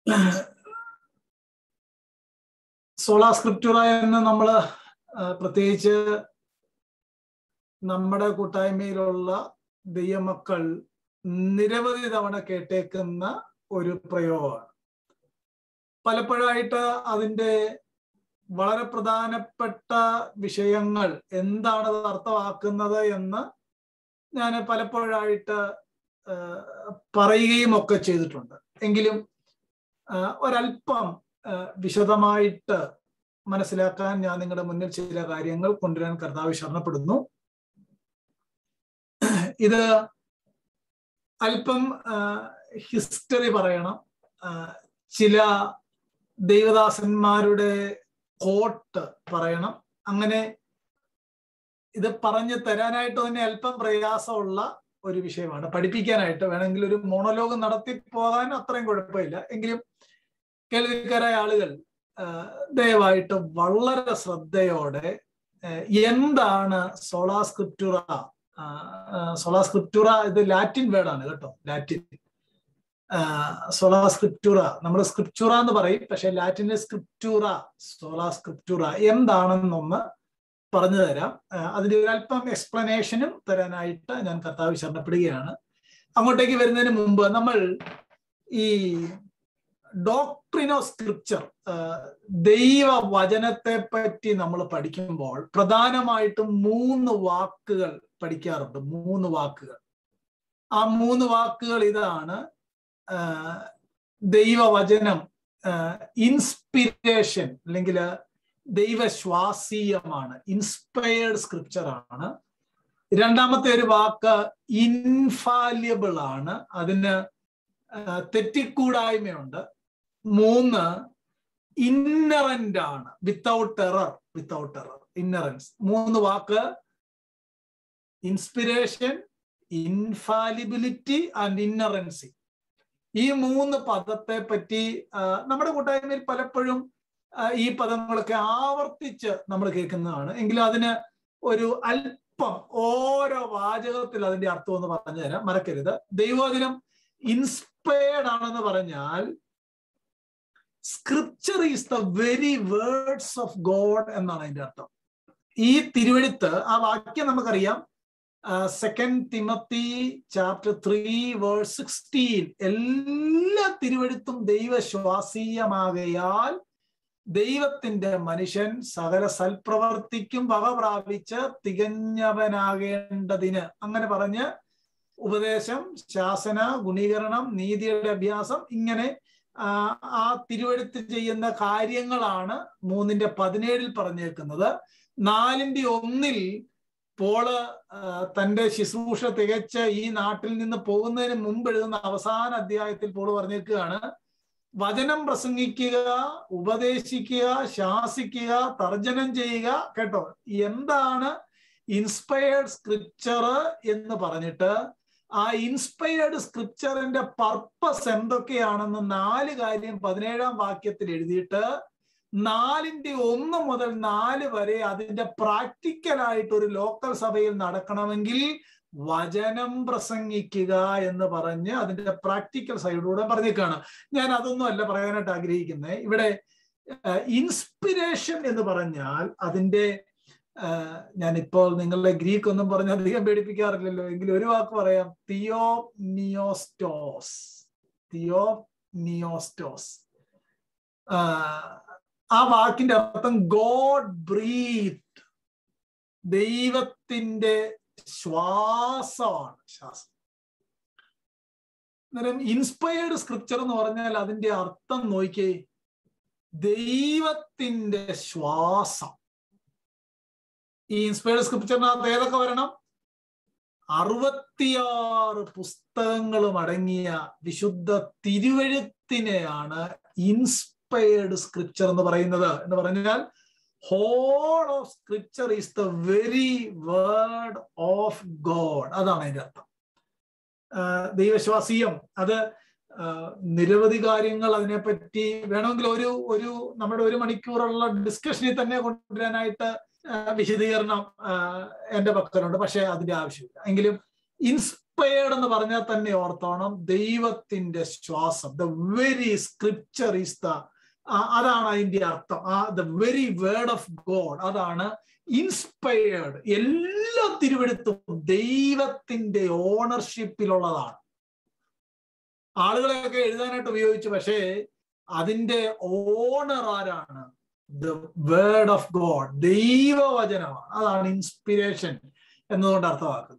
സോളാ scriptura എന്ന് നമ്മൾ പ്രത്യേകിച്ച് നമ്മുടെ കൂട്ടായ്മയിലുള്ള ദൈവമക്കൾ നിരവധി തവണ കേട്ടേക്കുന്ന ഒരു പ്രയോഗമാണ് പലപ്പോഴായിട്ട് അതിൻ്റെ വളരെ പ്രധാനപ്പെട്ട വിഷയങ്ങൾ എന്താണ് അത് അർത്ഥമാക്കുന്നത് എന്ന് ഞാൻ പലപ്പോഴായിട്ട് പറയുകയും ഒക്കെ ചെയ്തിട്ടുണ്ട് എങ്കിലും ഒരല്പം വിശദമായിട്ട് മനസ്സിലാക്കാൻ ഞാൻ നിങ്ങളുടെ മുന്നിൽ ചില കാര്യങ്ങൾ കൊണ്ടുവരാൻ കർത്താവ് ശരണപ്പെടുന്നു ഇത് അല്പം ഹിസ്റ്ററി പറയണം ചില ദൈവദാസന്മാരുടെ കോട്ട് പറയണം അങ്ങനെ ഇത് പറഞ്ഞു തരാനായിട്ട് തന്നെ അല്പം പ്രയാസമുള്ള ഒരു വിഷയമാണ് പഠിപ്പിക്കാനായിട്ട് വേണമെങ്കിൽ ഒരു മോണോലോഗ് നടത്തി പോകാൻ അത്രയും കുഴപ്പമില്ല എങ്കിലും കേൾവിക്കാരായ ആളുകൾ ദയവായിട്ട് വളരെ ശ്രദ്ധയോടെ എന്താണ് സോളാ സ്ക്രിപ്റ്റുറ സോളാ സ്ക്രിപ്റ്റുറ ഇത് ലാറ്റിൻ വേർഡാണ് കേട്ടോ ലാറ്റിൻ സോളാ സ്ക്രിപ്റ്റുറ നമ്മൾ സ്ക്രിപ്റ്റുറ എന്ന് പറയും പക്ഷെ ലാറ്റിന് സ്ക്രിപ്റ്റുറ സോളാ സ്ക്രിപ്റ്റുറ എന്താണെന്നൊന്ന് പറഞ്ഞു തരാം അതിന്റെ ഒരു അല്പം എക്സ്പ്ലനേഷനും തരാനായിട്ട് ഞാൻ കർത്താവ് ശരണപ്പെടുകയാണ് അങ്ങോട്ടേക്ക് വരുന്നതിന് മുമ്പ് നമ്മൾ ഈ ഡോക്ട്രിൻ ഓഫ് സ്ക്രിപ്ചർ ദൈവ വചനത്തെ പറ്റി നമ്മൾ പഠിക്കുമ്പോൾ പ്രധാനമായിട്ടും മൂന്ന് വാക്കുകൾ പഠിക്കാറുണ്ട് മൂന്ന് വാക്കുകൾ ആ മൂന്ന് വാക്കുകൾ ഇതാണ് ദൈവവചനം ഇൻസ്പിരേഷൻ അല്ലെങ്കിൽ ദൈവശ്വാസീയമാണ് ഇൻസ്പയർഡ് സ്ക്രിപ്ചർ ആണ് രണ്ടാമത്തെ ഒരു വാക്ക് ഇൻഫാലിയബിൾ ആണ് അതിന് തെറ്റിക്കൂടായ്മയുണ്ട് മൂന്ന് ഇന്നറന്റ് ആണ് without error without error inerrancy മൂന്ന് വാക്ക് ഇൻസ്പിരേഷൻ ഇൻഫാലിബിലിറ്റി ആൻഡ് ഇന്നറൻസി ഈ മൂന്ന് പദത്തെ പറ്റി നമ്മുടെ കൂട്ടായ്മയിൽ പലപ്പോഴും ഈ പദങ്ങളൊക്കെ ആവർത്തിച്ച് നമ്മൾ കേൾക്കുന്നതാണ് എങ്കിലും അതിന് ഒരു അല്പം ഓരോ വാചകത്തിൽ അതിന്റെ അർത്ഥം എന്ന് പറഞ്ഞു തരാം മറക്കരുത് ദൈവവചനം ഇൻസ്പയർഡ് ആണെന്ന് പറഞ്ഞാൽ scripture is the very words of God എന്നാണ് അതിന്റെ അർത്ഥം ഈ തിരുവെഴുത്ത് ആ വാക്യം നമുക്കറിയാം second Timothy chapter three verse sixteen എല്ലാ തിരുവെഴുത്തും ദൈവശ്വാസീയമാകയാൽ ദൈവത്തിന്റെ മനുഷ്യൻ സകല സൽപ്രവർത്തിക്കും വക പ്രാപിച്ച് തികഞ്ഞവനാകേണ്ടതിന് അങ്ങനെ പറഞ്ഞ് ഉപദേശം ശാസന ഗുണീകരണം നീതിയുടെ അഭ്യാസം ഇങ്ങനെ ആ തിരുവെടുത്ത് ചെയ്യുന്ന കാര്യങ്ങളാണ് മൂന്നിന്റെ പതിനേഴിൽ പറഞ്ഞേക്കുന്നത് നാലിന്റെ ഒന്നിൽ പോള് തന്റെ ശുശ്രൂഷ തികച്ച് ഈ നാട്ടിൽ നിന്ന് പോകുന്നതിന് മുമ്പ് എഴുതുന്ന അവസാന അധ്യായത്തിൽ പോള് പറഞ്ഞേക്കുകയാണ് വചനം പ്രസംഗിക്കുക ഉപദേശിക്കുക ശാസിക്കുക തർജനം ചെയ്യുക കേട്ടോ എന്താണ് ഇൻസ്പയർഡ് സ്ക്രിപ്ചർ എന്ന് പറഞ്ഞിട്ട് ആ ഇൻസ്പയർഡ് സ്ക്രിപ്ചറിന്റെ പർപ്പസ് എന്തൊക്കെയാണെന്ന് നാല് കാര്യം പതിനേഴാം വാക്യത്തിൽ എഴുതിയിട്ട് നാലിന്റെ ഒന്ന് മുതൽ നാല് വരെ അതിന്റെ പ്രാക്ടിക്കലായിട്ട് ഒരു ലോക്കൽ സഭയിൽ നടക്കണമെങ്കിൽ വചനം പ്രസംഗിക്കുക എന്ന് പറഞ്ഞ് അതിന്റെ പ്രാക്ടിക്കൽ സൈഡിലൂടെ പറഞ്ഞേക്കാണ് ഞാൻ അതൊന്നും അല്ല പറയാനായിട്ട് ആഗ്രഹിക്കുന്നത് ഇവിടെ ഇൻസ്പിരേഷൻ എന്ന് പറഞ്ഞാൽ അതിന്റെ ഞാനിപ്പോൾ നിങ്ങളുടെ ഗ്രീക്ക് ഒന്നും പറഞ്ഞ് അധികം പേടിപ്പിക്കാറില്ലല്ലോ എങ്കിലും ഒരു വാക്ക് പറയാം തിയോ നിയോസ്റ്റോസ് തിയോ നിയോസ്റ്റോസ് ആ വാക്കിന്റെ അർത്ഥം ഗോഡ് ബ്രീത്ത് ദൈവത്തിന്റെ ശ്വാസമാണ് ശ്വാസം അന്നേരം ഇൻസ്പയർഡ് സ്ക്രിപ്ചർ എന്ന് പറഞ്ഞാൽ അതിന്റെ അർത്ഥം നോക്കിയേ ദൈവത്തിന്റെ ശ്വാസം ഈ ഇൻസ്പയർഡ് സ്ക്രിപ്ചറിനകത്ത് ഏതൊക്കെ വരണം അറുപത്തിയാറ് പുസ്തകങ്ങളും അടങ്ങിയ വിശുദ്ധ തിരുവഴുത്തിനെയാണ് ഇൻസ്പയർഡ് സ്ക്രിപ്ചർ എന്ന് പറയുന്നത് എന്ന് പറഞ്ഞാൽ whole of scripture is the very word of God അതാണ് അതിന്റെ അർത്ഥം ദൈവശ്വാസീയം അത് നിരവധി കാര്യങ്ങൾ അതിനെപ്പറ്റി വേണമെങ്കിൽ ഒരു ഒരു നമ്മുടെ ഒരു മണിക്കൂറുള്ള ഡിസ്കഷനിൽ തന്നെ കൊണ്ടുവരാനായിട്ട് വിശദീകരണം എന്റെ പക്കലുണ്ട് പക്ഷെ അതിന്റെ ആവശ്യമില്ല എങ്കിലും ഇൻസ് ഇൻസ്പയർഡ് എന്ന് പറഞ്ഞാൽ തന്നെ ഓർത്തോണം ദൈവത്തിന്റെ ശ്വാസം the very scripture is the അതാണ് അതിന്റെ അർത്ഥം ആ the very word of God അതാണ് ഇൻസ്പയർഡ് എല്ലാ തിരുവെടുത്തും ദൈവത്തിന്റെ ഓണർഷിപ്പിലുള്ളതാണ് ആളുകളെയൊക്കെ എഴുതാനായിട്ട് ഉപയോഗിച്ചു പക്ഷേ അതിന്റെ ഓണർ ആരാണ് ദ വേർഡ് ഓഫ് ഗോഡ് ദൈവവചനമാണ് അതാണ് ഇൻസ്പിരേഷൻ എന്നതുകൊണ്ട് അർത്ഥമാക്കുന്നത്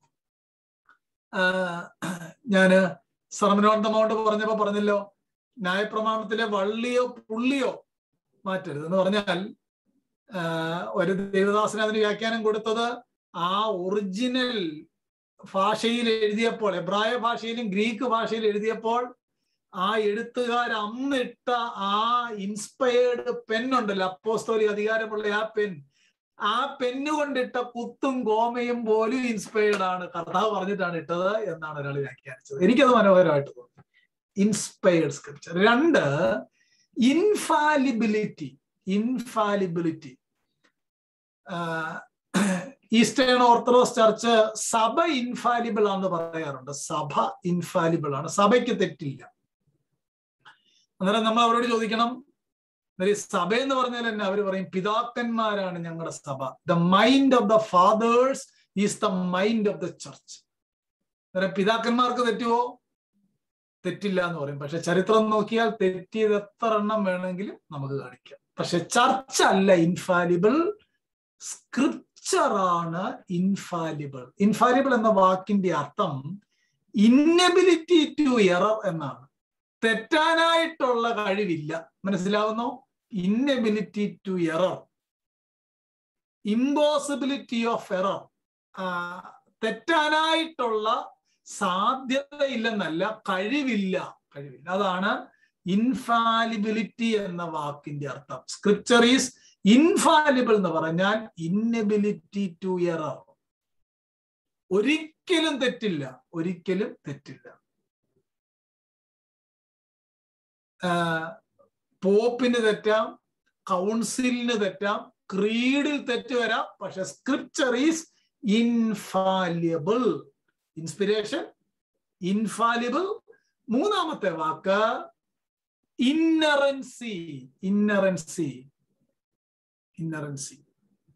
ഞാന് സർമനോന്തമൗണ്ട് പറഞ്ഞപ്പോ പറഞ്ഞല്ലോ ന്യായപ്രമാണത്തിലെ വള്ളിയോ പുള്ളിയോ മാറ്റരുത് എന്ന് പറഞ്ഞാൽ ഒരു ദേവദാസന് അതിന് വ്യാഖ്യാനം കൊടുത്തത് ആ ഒറിജിനൽ ഭാഷയിൽ എഴുതിയപ്പോൾ എബ്രായ ഭാഷയിലും ഗ്രീക്ക് ഭാഷയിൽ എഴുതിയപ്പോൾ ആ എഴുത്തുകാർ അന്നിട്ട ആ ഇൻസ്പയർഡ് പെന്നുണ്ടല്ലോ അപ്പോസ്തോലി അധികാരമുള്ള ആ പെൻ ആ പെന്നു കൊണ്ടിട്ട കുത്തും ഗോമയും പോലും ഇൻസ്പയർഡ് ആണ് കർത്താവ് പറഞ്ഞിട്ടാണ് ഇട്ടത് എന്നാണ് ഒരാൾ വ്യാഖ്യാനിച്ചത് എനിക്കത് മനോഹരമായിട്ട് തോന്നി ഇൻസ്പയർഡ് സ്ക്രിപ്ചർ രണ്ട് infallibility infallibility eastern orthodox church സഭ ഇൻഫാലിബിൾ ആണെന്ന് പറയാറുണ്ട് സഭ ഇൻഫാലിബിൾ ആണ് സഭയ്ക്ക് തെറ്റില്ല അന്നേരം നമ്മൾ അവരോട് ചോദിക്കണം സഭ എന്ന് പറഞ്ഞാൽ തന്നെ അവർ പറയും പിതാക്കന്മാരാണ് ഞങ്ങളുടെ സഭ the mind of the fathers is the mind of the church അന്നേരം പിതാക്കന്മാർക്ക് തെറ്റുവോ തെറ്റില്ല എന്ന് പറയും പക്ഷെ ചരിത്രം നോക്കിയാൽ തെറ്റിയത് എത്ര എണ്ണം വേണമെങ്കിലും നമുക്ക് കാണിക്കാം പക്ഷെ ചർച്ച അല്ല ഇൻഫാലിബിൾ സ്ക്രിപ്ചർ ആണ് ഇൻഫാലിബിൾ ഇൻഫാലിബിൾ എന്ന വാക്കിന്റെ അർത്ഥം ഇന്നബിലിറ്റി ടു എറർ എന്നാണ് തെറ്റാനായിട്ടുള്ള കഴിവില്ല മനസ്സിലാവുന്നോ inability to error impossibility of error തെറ്റാനായിട്ടുള്ള സാധ്യതയില്ലെന്നല്ല കഴിവില്ല കഴിവില്ല അതാണ് ഇൻഫാലിബിലിറ്റി എന്ന വാക്കിന്റെ അർത്ഥം സ്ക്രിപ്ചർ ഈസ് ഇൻഫാലിബിൾ എന്ന് പറഞ്ഞാൽ ഇന്നബിലിറ്റി ടു എറർ ഒരിക്കലും തെറ്റില്ല ഒരിക്കലും തെറ്റില്ല പോപ്പിന് തെറ്റാം കൗൺസിലിന് തെറ്റാം ക്രീഡിൽ തെറ്റ് വരാം പക്ഷെ scripture is infallible inspiration infallible മൂന്നാമത്തെ വാക്ക് ഇന്നറൻസി ഇന്നറൻസി ഇന്നറൻസി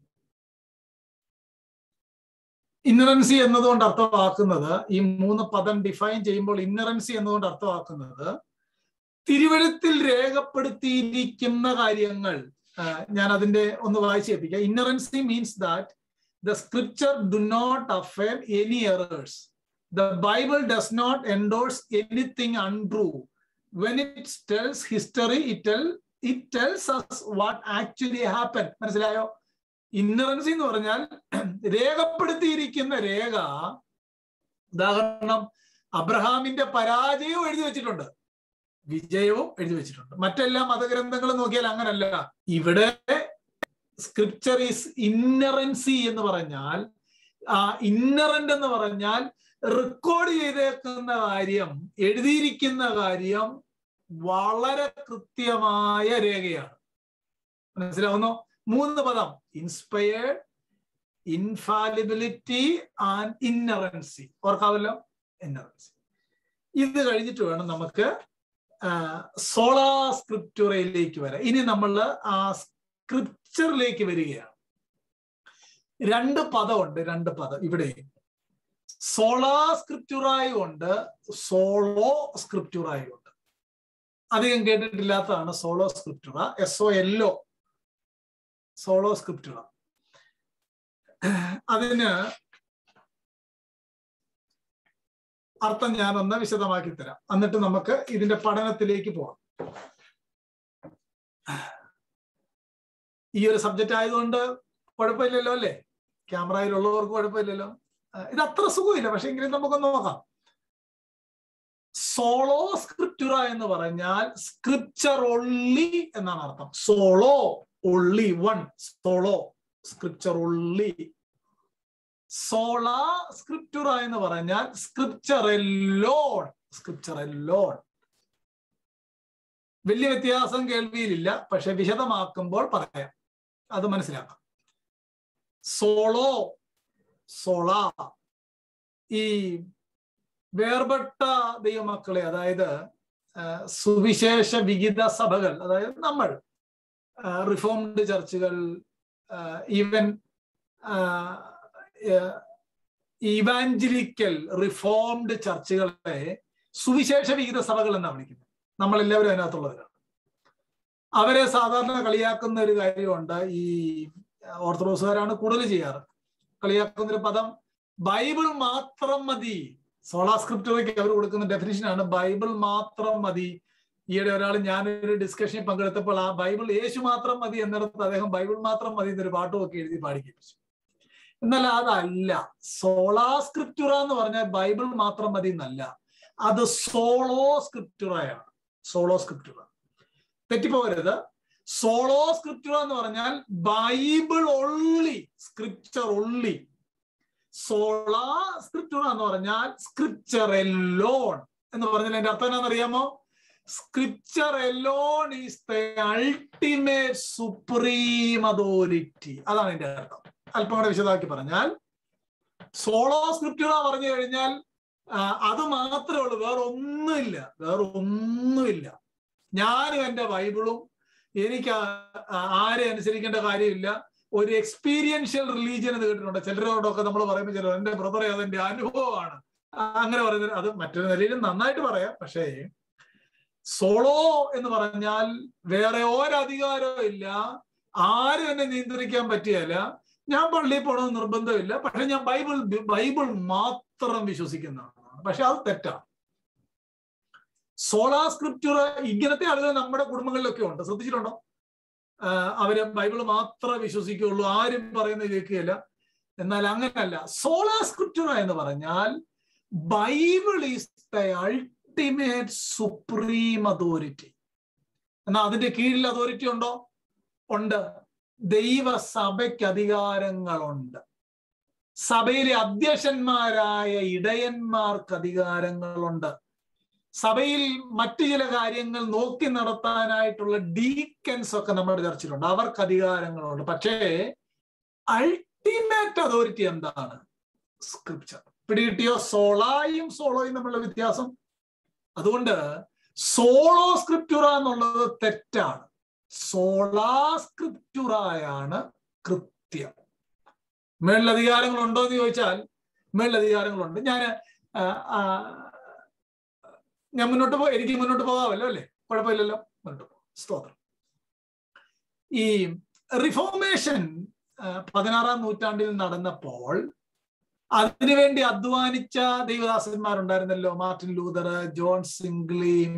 ഇന്നറൻസി എന്നതുകൊണ്ട് അർത്ഥമാക്കുന്നത് ഈ മൂന്ന് പദം ഡിഫൈൻ ചെയ്യുമ്പോൾ ഇന്നറൻസി എന്നതുകൊണ്ട് അർത്ഥമാക്കുന്നത് തിരുവഴുത്തിൽ രേഖപ്പെടുത്തിയിരിക്കുന്ന കാര്യങ്ങൾ ഞാൻ അതിന്റെ ഒന്ന് വായിച്ചു കേൾപ്പിക്കാം inerrancy means that the scripture do not affirm any errors the Bible does not endorse anything untrue when it tells history it tell it tells as what actually happen മനസ്സിലായോ ഇന്നറൻസി എന്ന് പറഞ്ഞാൽ രേഖപ്പെടുത്തിയിരിക്കുന്ന രേഖ ഉദാഹരണം അബ്രഹാമിന്റെ പരാജയവും എഴുതി വെച്ചിട്ടുണ്ട് വിജയവും എഴുതി വെച്ചിട്ടുണ്ട് മറ്റെല്ലാ മതഗ്രന്ഥങ്ങളും നോക്കിയാൽ അങ്ങനല്ല ഇവിടെ സ്ക്രിപ്ചർ ഈസ് ഇന്നറൻസി എന്ന് പറഞ്ഞാൽ ആ ഇന്നറന്റ് എന്ന് പറഞ്ഞാൽ റെക്കോർഡ് ചെയ്തേക്കുന്ന കാര്യം എഴുതിയിരിക്കുന്ന കാര്യം വളരെ കൃത്യമായ രേഖയാണ് മനസ്സിലാവുന്നു മൂന്ന് പദം ഇൻസ്പയർഡ് ഇൻഫാലിബിലിറ്റി ആൻഡ് ഇന്നറൻസി ഓർക്കാവല്ലോ ഇന്നറൻസി ഇത് കഴിഞ്ഞിട്ട് വേണം നമുക്ക് സോളാ സ്ക്രിപ്റ്റുറയിലേക്ക് വരാം ഇനി നമ്മൾ ആ സ്ക്രിപ്ചറിലേക്ക് വരികയാണ് രണ്ട് പദമുണ്ട് രണ്ട് പദം ഇവിടെ സോളാ സ്ക്രിപ്റ്റുറായി ഉണ്ട് സോളോ സ്ക്രിപ്റ്റുറായി ഉണ്ട് അധികം കേട്ടിട്ടില്ലാത്തതാണ് solo scriptura S O L O solo scriptura അതിന് അർത്ഥം ഞാനൊന്ന് വിശദമാക്കി തരാം എന്നിട്ട് നമുക്ക് ഇതിന്റെ പഠനത്തിലേക്ക് പോവാം ഈ ഒരു സബ്ജക്റ്റ് ആയതുകൊണ്ട് കുഴപ്പമില്ലല്ലോ അല്ലേ ക്യാമറയിലുള്ളവർക്ക് കുഴപ്പമില്ലല്ലോ ഇത് അത്ര സുഖമില്ല പക്ഷെ എങ്കിലും നമുക്കൊന്ന് നോക്കാം സോളോ സ്ക്രിപ്റ്റുറ എന്ന് പറഞ്ഞാൽ സ്ക്രിപ്ചർ ഒള്ളി എന്നാണ് അർത്ഥം solo only one solo scripture only sola scriptura എന്ന് പറഞ്ഞാൽ സ്ക്രിപ്ചർ എല്ലോൺ സ്ക്രിപ്ചർ എല്ലോൺ വലിയ വ്യത്യാസം കേൾവിയിലില്ല പക്ഷെ വിശദമാക്കുമ്പോൾ പറയാം അത് മനസ്സിലാക്കാം സോളോ സോള ഈ വേർപെട്ട ദൈവമക്കളെ അതായത് സുവിശേഷ വിഹിത സഭകൾ അതായത് നമ്മൾ റിഫോംഡ് ചർച്ചുകൾ ഈവൻ ഇവാഞ്ചലിക്കൽ റിഫോംഡ് ചർച്ചുകളെ സുവിശേഷ വിഹിത സഭകൾ എന്നാണ് വിളിക്കുന്നത് നമ്മളെല്ലാവരും അതിനകത്തുള്ളവരാണ് അവരെ സാധാരണ കളിയാക്കുന്ന ഒരു കാര്യമുണ്ട് ഈ ഓർത്തഡോക്സുകാരാണ് കൂടുതൽ ചെയ്യാറ് കളിയാക്കുന്ന ഒരു പദം ബൈബിൾ മാത്രം മതി സോളാ സ്ക്രിപ്റ്ററയ്ക്ക് അവർ കൊടുക്കുന്ന ഡെഫിനിഷനാണ് ബൈബിൾ മാത്രം മതി ഈയിടെ ഒരാൾ ഞാനൊരു ഡിസ്കഷനിൽ പങ്കെടുത്തപ്പോൾ ആ ബൈബിൾ യേശു മാത്രം മതി എന്നിടത്ത് അദ്ദേഹം ബൈബിൾ മാത്രം മതി എന്നൊരു പാട്ടുമൊക്കെ എഴുതി പാടിക്കേപ്പിച്ചു എന്നാൽ അതല്ല സോളാ സ്ക്രിപ്റ്റുറ എന്ന് പറഞ്ഞാൽ ബൈബിൾ മാത്രം മതി എന്നല്ല അത് സോളോ സ്ക്രിപ്റ്റുറയാണ് സോളോ സ്ക്രിപ്റ്റുറ തെറ്റിപ്പോകരുത് സോളോ സ്ക്രിപ്റ്റുറ എന്ന് പറഞ്ഞാൽ Bible only scripture only sola scriptura എന്ന് പറഞ്ഞാൽ സ്ക്രിപ്ചർ എല്ലോൺ എന്ന് പറഞ്ഞാൽ എന്റെ അർത്ഥം എന്താണെന്നറിയാമോ scripture alone is the ultimate supreme authority അതാണ് എന്റെ അർത്ഥം അല്പം കൂടെ വിശദമാക്കി പറഞ്ഞാൽ സോളോ സ്ക്രിപ്റ്റുറ പറഞ്ഞു കഴിഞ്ഞാൽ അത് മാത്രമേ ഉള്ളൂ വേറെ ഒന്നുമില്ല വേറെ ഒന്നുമില്ല ഞാനും എൻ്റെ ബൈബിളും എനിക്ക് ആരെ അനുസരിക്കേണ്ട കാര്യമില്ല ഒരു എക്സ്പീരിയൻഷ്യൽ റിലീജിയൻ എന്ന് കേട്ടിട്ടുണ്ട് ചിലരോടൊക്കെ നമ്മൾ പറയുമ്പോൾ ചിലർ എൻ്റെ ബ്രദറെ അതെന്റെ അനുഭവമാണ് അങ്ങനെ പറയുന്നത് അത് മറ്റൊരു നിലയിൽ നന്നായിട്ട് പറയാം പക്ഷേ സോളോ എന്ന് പറഞ്ഞാൽ വേറെ ഒരധികാരവും ഇല്ല ആരും എന്നെ നിയന്ത്രിക്കാൻ പറ്റിയല്ല ഞാൻ പള്ളിയിൽ പോകണമെന്ന് നിർബന്ധമില്ല പക്ഷെ ഞാൻ ബൈബിൾ ബൈബിൾ മാത്രം വിശ്വസിക്കുന്നതാണ് പക്ഷെ അത് തെറ്റാണ് സോളാ സ്ക്രിപ്റ്റുറ ഇങ്ങനത്തെ ആളുകൾ നമ്മുടെ കുടുംബങ്ങളിലൊക്കെ ഉണ്ട് ശ്രദ്ധിച്ചിട്ടുണ്ടോ അവര് ബൈബിൾ മാത്രമേ വിശ്വസിക്കുകയുള്ളൂ ആരും പറയുന്നത് കേൾക്കുകയില്ല എന്നാൽ അങ്ങനല്ല സോളാ സ്ക്രിപ്റ്റുറ എന്ന് പറഞ്ഞാൽ Bible is the ultimate supreme authority എന്നാൽ അതിന്റെ കീഴിൽ അതോറിറ്റി ഉണ്ടോ ഉണ്ട് ദൈവസഭയ്ക്ക് അധികാരങ്ങളുണ്ട് സഭയിലെ അധ്യക്ഷന്മാരായ ഇടയന്മാർക്ക് അധികാരങ്ങളുണ്ട് സഭയിൽ മറ്റു ചില കാര്യങ്ങൾ നോക്കി നടത്താനായിട്ടുള്ള ഡീക്കൻസ് ഒക്കെ നമ്മുടെ ചർച്ചിലുണ്ട് അവർക്ക് അധികാരങ്ങളുണ്ട് പക്ഷേ അൾട്ടിമേറ്റ് അതോറിറ്റി എന്താണ് സ്ക്രിപ്ചർ പിടികിട്ടിയോ സോളായും സോളോയും തമ്മിലുള്ള വ്യത്യാസം അതുകൊണ്ട് സോളോ സ്ക്രിപ്റ്റുറ എന്നുള്ളത് തെറ്റാണ് സോളാ സ്ക്രിപ്റ്റുറായാണ് കൃത്യം മേളിൽ അധികാരങ്ങൾ ഉണ്ടോ എന്ന് ചോദിച്ചാൽ മേളിൽ അധികാരങ്ങളുണ്ട് ഞാൻ ഞാൻ മുന്നോട്ട് പോ എനിക്ക് മുന്നോട്ട് പോകാമല്ലോ അല്ലേ കുഴപ്പമില്ലല്ലോ മുന്നോട്ട് പോകും സ്തോത്രം ഈ റിഫോർമേഷൻ പതിനാറാം നൂറ്റാണ്ടിൽ നടന്നപ്പോൾ അതിനുവേണ്ടി അധ്വാനിച്ച ദൈവദാസന്മാരുണ്ടായിരുന്നല്ലോ Martin Luther John Zwingli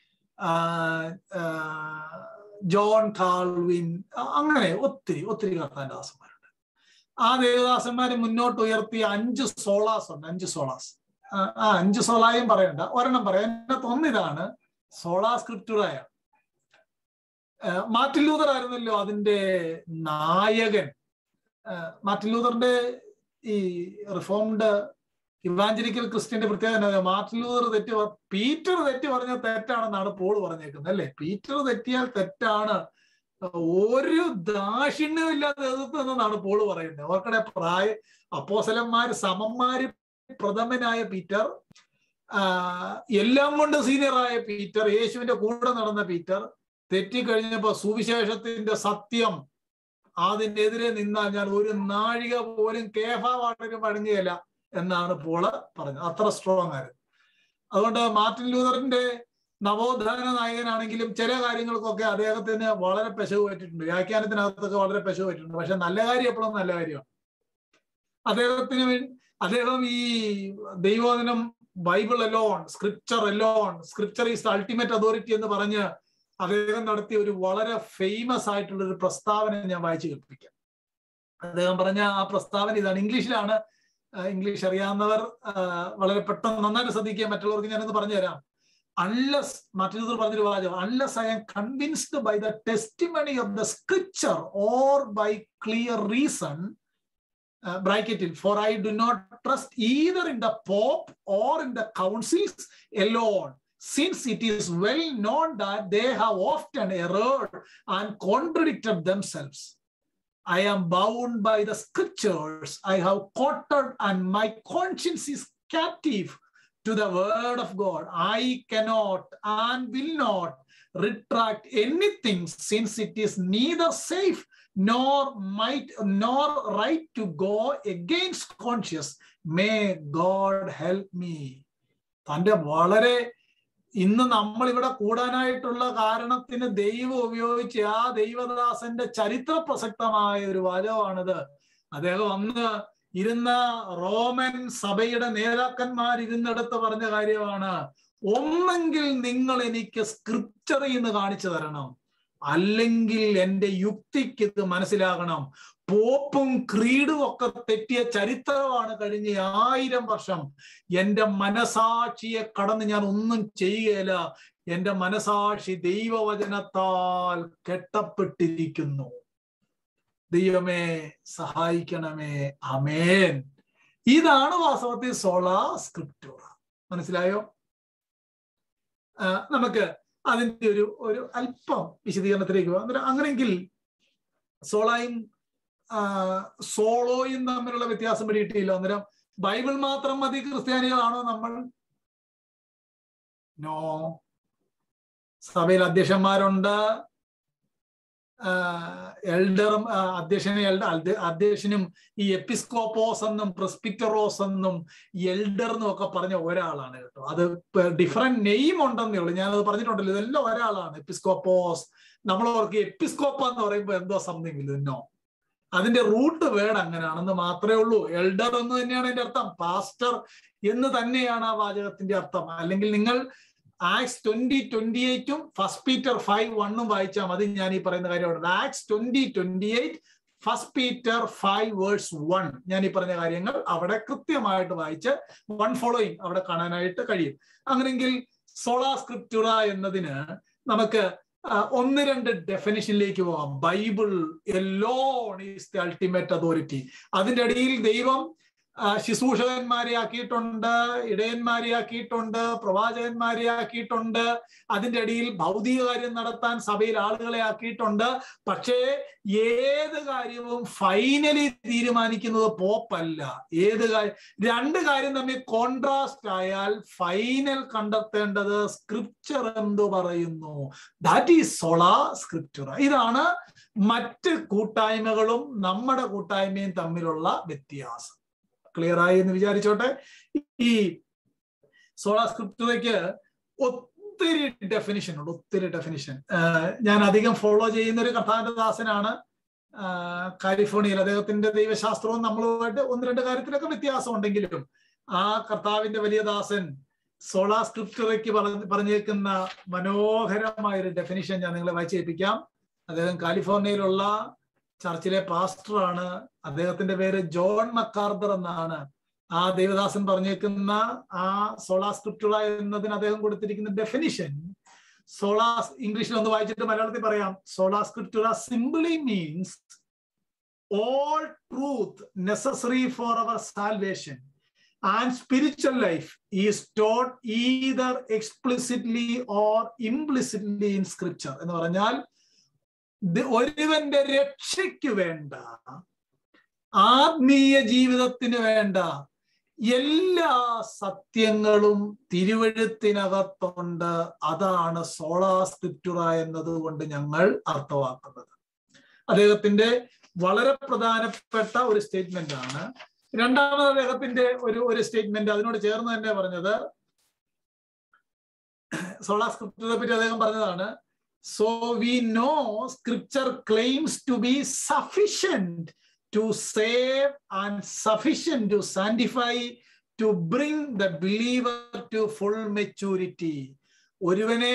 John Calvin അങ്ങനെ ഒത്തിരി ഒത്തിരി കർത്താന്റെ ദാസന്മാരുണ്ട് ആ ദേവദാസന്മാര് മുന്നോട്ട് ഉയർത്തിയ അഞ്ച് സോളാസ് ഉണ്ട് അഞ്ച് സോളാസ് ആ അഞ്ച് സോളായും പറയണ്ട ഒരെണ്ണം പറയാം അതിനകത്ത് ഒന്നിതാണ് സോളാ സ്ക്രിപ്റ്റുറായ മാർട്ടിൻ ലൂതർ ആയിരുന്നല്ലോ അതിന്റെ നായകൻ മാർട്ടിൻ ലൂതറിന്റെ ഈ റിഫോംഡ് ഇവാഞ്ചലിക്കൽ ക്രിസ്ത്യന്റെ പ്രത്യേകത മാർട്ടിൻ ലൂതർ തെറ്റ് പീറ്റർ തെറ്റ് പറഞ്ഞ തെറ്റാണെന്നാണ് പോൾ പറഞ്ഞേക്കുന്നത് അല്ലെ പീറ്റർ തെറ്റിയാൽ തെറ്റാണ് ഒരു ദാക്ഷിണ്യവും ഇല്ലാതെ എതിർത്തെന്നാണ് പോള് പറയുന്നത് അവർക്കടെ പ്രായ അപ്പോസലന്മാര് സമന്മാര് പ്രഥമനായ പീറ്റർ എല്ലാം കൊണ്ട് സീനിയറായ പീറ്റർ യേശുവിന്റെ കൂടെ നടന്ന പീറ്റർ തെറ്റിക്കഴിഞ്ഞപ്പോ സുവിശേഷത്തിന്റെ സത്യം അതിനെതിരെ നിന്നാൽ ഞാൻ ഒരു നാഴിക പോലും കേഫ വാട്ടിന് മടങ്ങുകയില്ല എന്നാണ് പോള് പറഞ്ഞത് അത്ര സ്ട്രോങ് ആയിരുന്നു അതുകൊണ്ട് മാർട്ടിൻ ലൂതറിന്റെ നവോത്ഥാന നായകനാണെങ്കിലും ചില കാര്യങ്ങൾക്കൊക്കെ അദ്ദേഹത്തിന് വളരെ പെശവ് പറ്റിയിട്ടുണ്ട് വ്യാഖ്യാനത്തിനകത്തൊക്കെ വളരെ പെശവ് പറ്റിയിട്ടുണ്ട് പക്ഷെ നല്ല കാര്യം എപ്പോഴും നല്ല കാര്യമാണ് അദ്ദേഹത്തിന് അദ്ദേഹം ഈ ദൈവോധനം Bible alone scripture alone scripture is ultimate authority എന്ന് പറഞ്ഞ് അദ്ദേഹം നടത്തിയ ഒരു വളരെ ഫേമസ് ആയിട്ടുള്ള ഒരു പ്രസ്താവന ഞാൻ വായിച്ചു കേൾപ്പിക്കാം അദ്ദേഹം പറഞ്ഞ ആ പ്രസ്താവന ഇതാണ് ഇംഗ്ലീഷിലാണ് ഇംഗ്ലീഷ് അറിയാവുന്നവർ വളരെ പെട്ടെന്ന് നന്നായിട്ട് ശ്രദ്ധിക്കുക മറ്റുള്ളവർക്ക് ഞാനൊന്ന് പറഞ്ഞു തരാം അൺലെസ് മറ്റൊരു പറഞ്ഞൊരു വാചകം unless I am convinced by the testimony of the scripture or by clear reason ബ്രാക്കറ്റിൽ for I do not trust either in the pope or in the councils alone since it is well known that they have often erred and contradicted themselves. I am bound by the scriptures I have quoted, and my conscience is captive to the word of God. I cannot and will not retract anything since it is neither safe nor might nor right to go against conscience. May God help me. തന്റെ വളരെ ഇന്ന് നമ്മൾ ഇവിടെ കൂടാനായിട്ടുള്ള കാരണത്തിന് ദൈവം ഉപയോഗിച്ച് ആ ദൈവദാസന്റെ ചരിത്ര പ്രസക്തമായ ഒരു വാചകമാണിത് അദ്ദേഹം അന്ന് ഇരുന്ന റോമൻ സഭയുടെ നേതാക്കന്മാർ ഇരുന്നിടത്ത് പറഞ്ഞ കാര്യമാണ് ഒന്നെങ്കിൽ നിങ്ങൾ എനിക്ക് സ്ക്രിപ്ചറിൽ നിന്ന് കാണിച്ചു തരണം അല്ലെങ്കിൽ എൻ്റെ യുക്തിക്ക് ഇത് മനസ്സിലാകണം പോപ്പും ക്രീഡും ഒക്കെ തെറ്റിയ ചരിത്രമാണ് കഴിഞ്ഞ ആയിരം വർഷം എൻ്റെ മനസാക്ഷിയെ കടന്ന് ഞാൻ ഒന്നും ചെയ്യുകയില്ല എൻ്റെ മനസാക്ഷി ദൈവവചനത്താൽ കെട്ടപ്പെട്ടിരിക്കുന്നു ദൈവമേ സഹായിക്കണമേ അമേൻ ഇതാണ് വാസ്തവത്തിൽ സോളാ സ്ക്രിപ്റ്റൂറ മനസ്സിലായോ നമുക്ക് അതിന്റെ ഒരു ഒരു അല്പം വിശദീകരണത്തിലേക്ക് പോകാം അന്നേരം അങ്ങനെയെങ്കിൽ സോളായും സോളോയും തമ്മിലുള്ള വ്യത്യാസം പിടിയിട്ടില്ല അന്നേരം ബൈബിൾ മാത്രം മതി ക്രിസ്ത്യാനികളാണോ നമ്മൾ നോ സഭയിൽ അധ്യക്ഷന്മാരുണ്ട് എൽഡറും അധ്യക്ഷനും എൽഡർ അധ്യക്ഷനും ഈ എപ്പിസ്കോപ്പോസ് എന്നും പ്രസ്പിറ്ററോസ് എന്നും എൽഡർ എന്നും ഒക്കെ പറഞ്ഞ ഒരാളാണ് കേട്ടോ അത് ഡിഫറെന്റ് നെയിം ഉണ്ടെന്നേ ഉള്ളൂ ഞാനത് പറഞ്ഞിട്ടുണ്ടല്ലോ ഇതെല്ലാം ഒരാളാണ് എപ്പിസ്കോപ്പോസ് നമ്മൾ ഓർക്ക് എപ്പിസ്കോപ്പ എന്ന് പറയുമ്പോൾ എന്തോ സംതിങ് ഇല്ലോ അതിന്റെ റൂട്ട് വേർഡ് അങ്ങനെയാണെന്ന് മാത്രമേ ഉള്ളൂ എൽഡർ എന്ന് തന്നെയാണ് അതിന്റെ അർത്ഥം പാസ്റ്റർ എന്ന് തന്നെയാണ് ആ വാചകത്തിന്റെ അർത്ഥം അല്ലെങ്കിൽ നിങ്ങൾ ആക്സ് ട്വന്റി ട്വന്റി എയ്റ്റും ഫസ്റ്റ് പീറ്റർ ഫൈവ് വണ്ണും വായിച്ചാൽ മതി ഞാൻ ഈ പറയുന്ന കാര്യമാണ് Acts twenty twenty eight first Peter five verse one ഞാൻ ഈ പറഞ്ഞ കാര്യങ്ങൾ അവിടെ കൃത്യമായിട്ട് വായിച്ച് വൺ ഫോളോയിങ് അവിടെ കാണാനായിട്ട് കഴിയും അങ്ങനെങ്കിൽ സോളാ സ്ക്രിപ്റ്റുറ എന്നതിന് നമുക്ക് ഒന്ന് രണ്ട് ഡെഫിനിഷനിലേക്ക് പോകാം Bible alone is the ultimate authority അതിന്റെ ഇടയിൽ ദൈവം ശുശ്രൂഷകന്മാരെ ആക്കിയിട്ടുണ്ട് ഇടയന്മാരെ ആക്കിയിട്ടുണ്ട് പ്രവാചകന്മാരെ ആക്കിയിട്ടുണ്ട് അതിൻ്റെ ഇടയിൽ ഭൗതിക കാര്യം നടത്താൻ സഭയിൽ ആളുകളെ ആക്കിയിട്ടുണ്ട് പക്ഷേ ഏത് കാര്യവും ഫൈനലി തീരുമാനിക്കുന്നത് പോപ്പല്ല ഏത് കാര്യം രണ്ട് കാര്യം തമ്മിൽ കോൺട്രാസ്റ്റ് ആയാൽ ഫൈനൽ കണ്ടെത്തേണ്ടത് സ്ക്രിപ്ചർ എന്തു പറയുന്നു ദാറ്റ് ഈസ് സോളാ സ്ക്രിപ്ചർ ഇതാണ് മറ്റ് കൂട്ടായ്മകളും നമ്മുടെ കൂട്ടായ്മയും തമ്മിലുള്ള വ്യത്യാസം ക്ലിയർ ആയി എന്ന് വിചാരിച്ചോട്ടെ ഈ സോളാ സ്ക്രിപ്റ്ററയ്ക്ക് ഒത്തിരി ഡെഫിനിഷൻ ഉണ്ട് ഒത്തിരി ഡെഫിനിഷൻ ഞാൻ അധികം ഫോളോ ചെയ്യുന്ന ഒരു കഥാന്റെ ദാസനാണ് കാലിഫോർണിയയിൽ അദ്ദേഹത്തിന്റെ ദൈവശാസ്ത്രവും നമ്മളുമായിട്ട് ഒന്ന് രണ്ട് കാര്യത്തിലൊക്കെ വ്യത്യാസം ഉണ്ടെങ്കിലും ആ കർത്താവിന്റെ വലിയ ദാസൻ സോളാ സ്ക്രിപ്റ്ററയ്ക്ക് പറഞ്ഞേക്കുന്ന മനോഹരമായ ഒരു ഡെഫിനിഷൻ ഞാൻ നിങ്ങളെ വായിച്ചേൽപ്പിക്കാം അദ്ദേഹം കാലിഫോർണിയയിലുള്ള ചർച്ചിലെ പാസ്റ്ററാണ് അദ്ദേഹത്തിന്റെ പേര് ജോൺ മക്കാർദർ എന്നാണ് ആ ദേവദാസൻ പറഞ്ഞേക്കുന്ന ആ സോളാ സ്ക്രിപ്റ്റുറ എന്നതിന് അദ്ദേഹം കൊടുത്തിരിക്കുന്ന ഡെഫിനിഷൻ സോളാ ഇംഗ്ലീഷിൽ ഒന്ന് വായിച്ചിട്ട് മലയാളത്തിൽ പറയാം sola scriptura simply means all truth necessary for our salvation and spiritual life is taught either explicitly or implicitly in scripture എന്ന് പറഞ്ഞാൽ ഒരുവന്റെ രക്ഷയ്ക്ക് വേണ്ട ആത്മീയ ജീവിതത്തിന് വേണ്ട എല്ലാ സത്യങ്ങളും തിരുവഴുത്തിനകത്തുണ്ട് അതാണ് സോളാ സ്ക്രിപ്റ്റുറ എന്നതുകൊണ്ട് ഞങ്ങൾ അർത്ഥമാക്കുന്നത് അദ്ദേഹത്തിന്റെ വളരെ പ്രധാനപ്പെട്ട ഒരു സ്റ്റേറ്റ്മെന്റ് ആണ് രണ്ടാമത് അദ്ദേഹത്തിന്റെ ഒരു ഒരു സ്റ്റേറ്റ്മെന്റ് അതിനോട് ചേർന്ന് തന്നെ പറഞ്ഞത് സോളാ സ്ക്രിപ്റ്റുറെ പറ്റി അദ്ദേഹം പറഞ്ഞതാണ് so we know scripture claims to be sufficient to save and sufficient to sanctify to bring the believer to full maturity ഒരുവനെ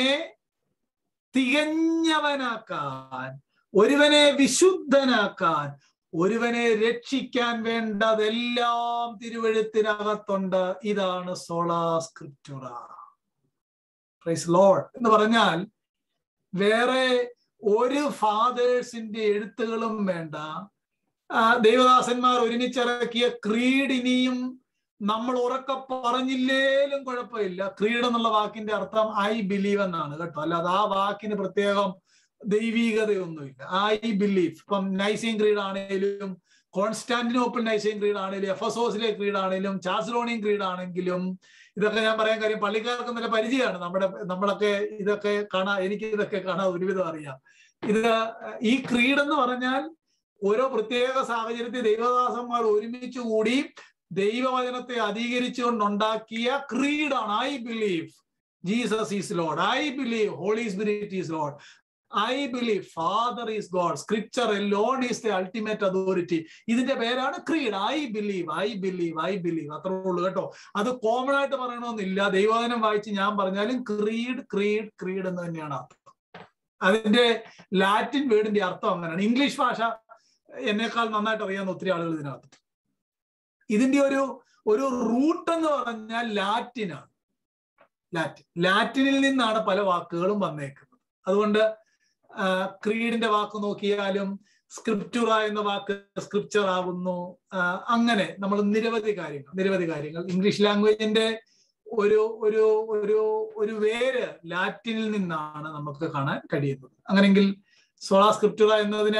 തികഞ്ഞവനാക്കാൻ ഒരുവനെ വിശുദ്ധനാക്കാൻ ഒരുവനെ രക്ഷിക്കാൻ വേണ്ടതെല്ലാം തിരുവഴുത്തിനകത്തുണ്ട് ഇതാണ് സോളാ സ്ക്രിപ്റ്റുറ പ്രൈസ് ലോഡ് എന്ന് പറഞ്ഞാൽ വേറെ ഒരു ഫാദേഴ്സിന്റെ എഴുത്തുകളും വേണ്ട ദൈവദാസന്മാർ ഒരുമിച്ചിറക്കിയ ക്രീഡിനിയും നമ്മൾ ഉറക്കെ പറഞ്ഞില്ലേലും കുഴപ്പമില്ല ക്രീഡ് എന്നുള്ള വാക്കിന്റെ അർത്ഥം ഐ ബിലീവ് എന്നാണ് കേട്ടോ അല്ലാതെ ആ വാക്കിന് പ്രത്യേകം ദൈവീകതയൊന്നുമില്ല ഐ ബിലീവ് ഇപ്പം നൈസിൻ ക്രീഡ് ആണെങ്കിലും കോൺസ്റ്റാന്റിനോപ്പിൾ നൈസിൻ ക്രീഡ് ആണെങ്കിലും എഫസോസിലെ ക്രീഡ് ആണെങ്കിലും ചാസ്ലോണിയൻ ക്രീഡ് ആണെങ്കിലും ഇതൊക്കെ ഞാൻ പറയാൻ കാര്യം പള്ളിക്കാർക്ക് നല്ല പരിചയമാണ് നമ്മുടെ നമ്മളൊക്കെ ഇതൊക്കെ കാണാ എനിക്ക് ഇതൊക്കെ കാണാൻ ഒരുവിധം അറിയാം ഇത് ഈ ക്രീഡ് എന്ന് പറഞ്ഞാൽ ഓരോ പ്രത്യേക സാഹചര്യത്തിൽ ദൈവദാസന്മാർ ഒരുമിച്ച് കൂടി ദൈവവചനത്തെ അധികരിച്ചുകൊണ്ടുണ്ടാക്കിയ ക്രീഡാണ് I believe Jesus is Lord I believe Holy Spirit is Lord I believe Father is God scripture alone is the ultimate authority ഇതിന്റെ പേരാണ് creed I believe I believe I believe അത്രേ ഉള്ളൂ കേട്ടോ അത് കോമൺ ആയിട്ട് പറയണമെന്നില്ല ദൈവവചനം വായിച്ച് ഞാൻ പറഞ്ഞാലും ക്രീഡ് ക്രീഡ് ക്രീഡ് എന്ന് തന്നെയാണ് അർത്ഥം അതിന്റെ ലാറ്റിൻ വേർഡിന്റെ അർത്ഥം അങ്ങനെയാണ് ഇംഗ്ലീഷ് ഭാഷ എന്നേക്കാൾ നന്നായിട്ട് അറിയാവുന്ന ഒത്തിരി ആളുകൾ ഇതിനകത്ത് ഇതിന്റെ ഒരു ഒരു റൂട്ട് എന്ന് പറഞ്ഞാൽ ലാറ്റിനാണ് ലാറ്റിൻ ലാറ്റിനിൽ നിന്നാണ് പല വാക്കുകളും വന്നേക്കുന്നത് അതുകൊണ്ട് ക്രീഡിന്റെ വാക്ക് നോക്കിയാലും സ്ക്രിപ്റ്റുറ എന്ന വാക്ക് സ്ക്രിപ്ചർ ആവുന്നു അങ്ങനെ നമ്മൾ നിരവധി കാര്യങ്ങൾ നിരവധി കാര്യങ്ങൾ ഇംഗ്ലീഷ് ലാംഗ്വേജിന്റെ ഒരു ഒരു ഒരു ഒരു വേര് ലാറ്റിനിൽ നിന്നാണ് നമുക്ക് കാണാൻ കഴിയുന്നത് അങ്ങനെങ്കിൽ സോളാ സ്ക്രിപ്റ്റുറ എന്നതിന്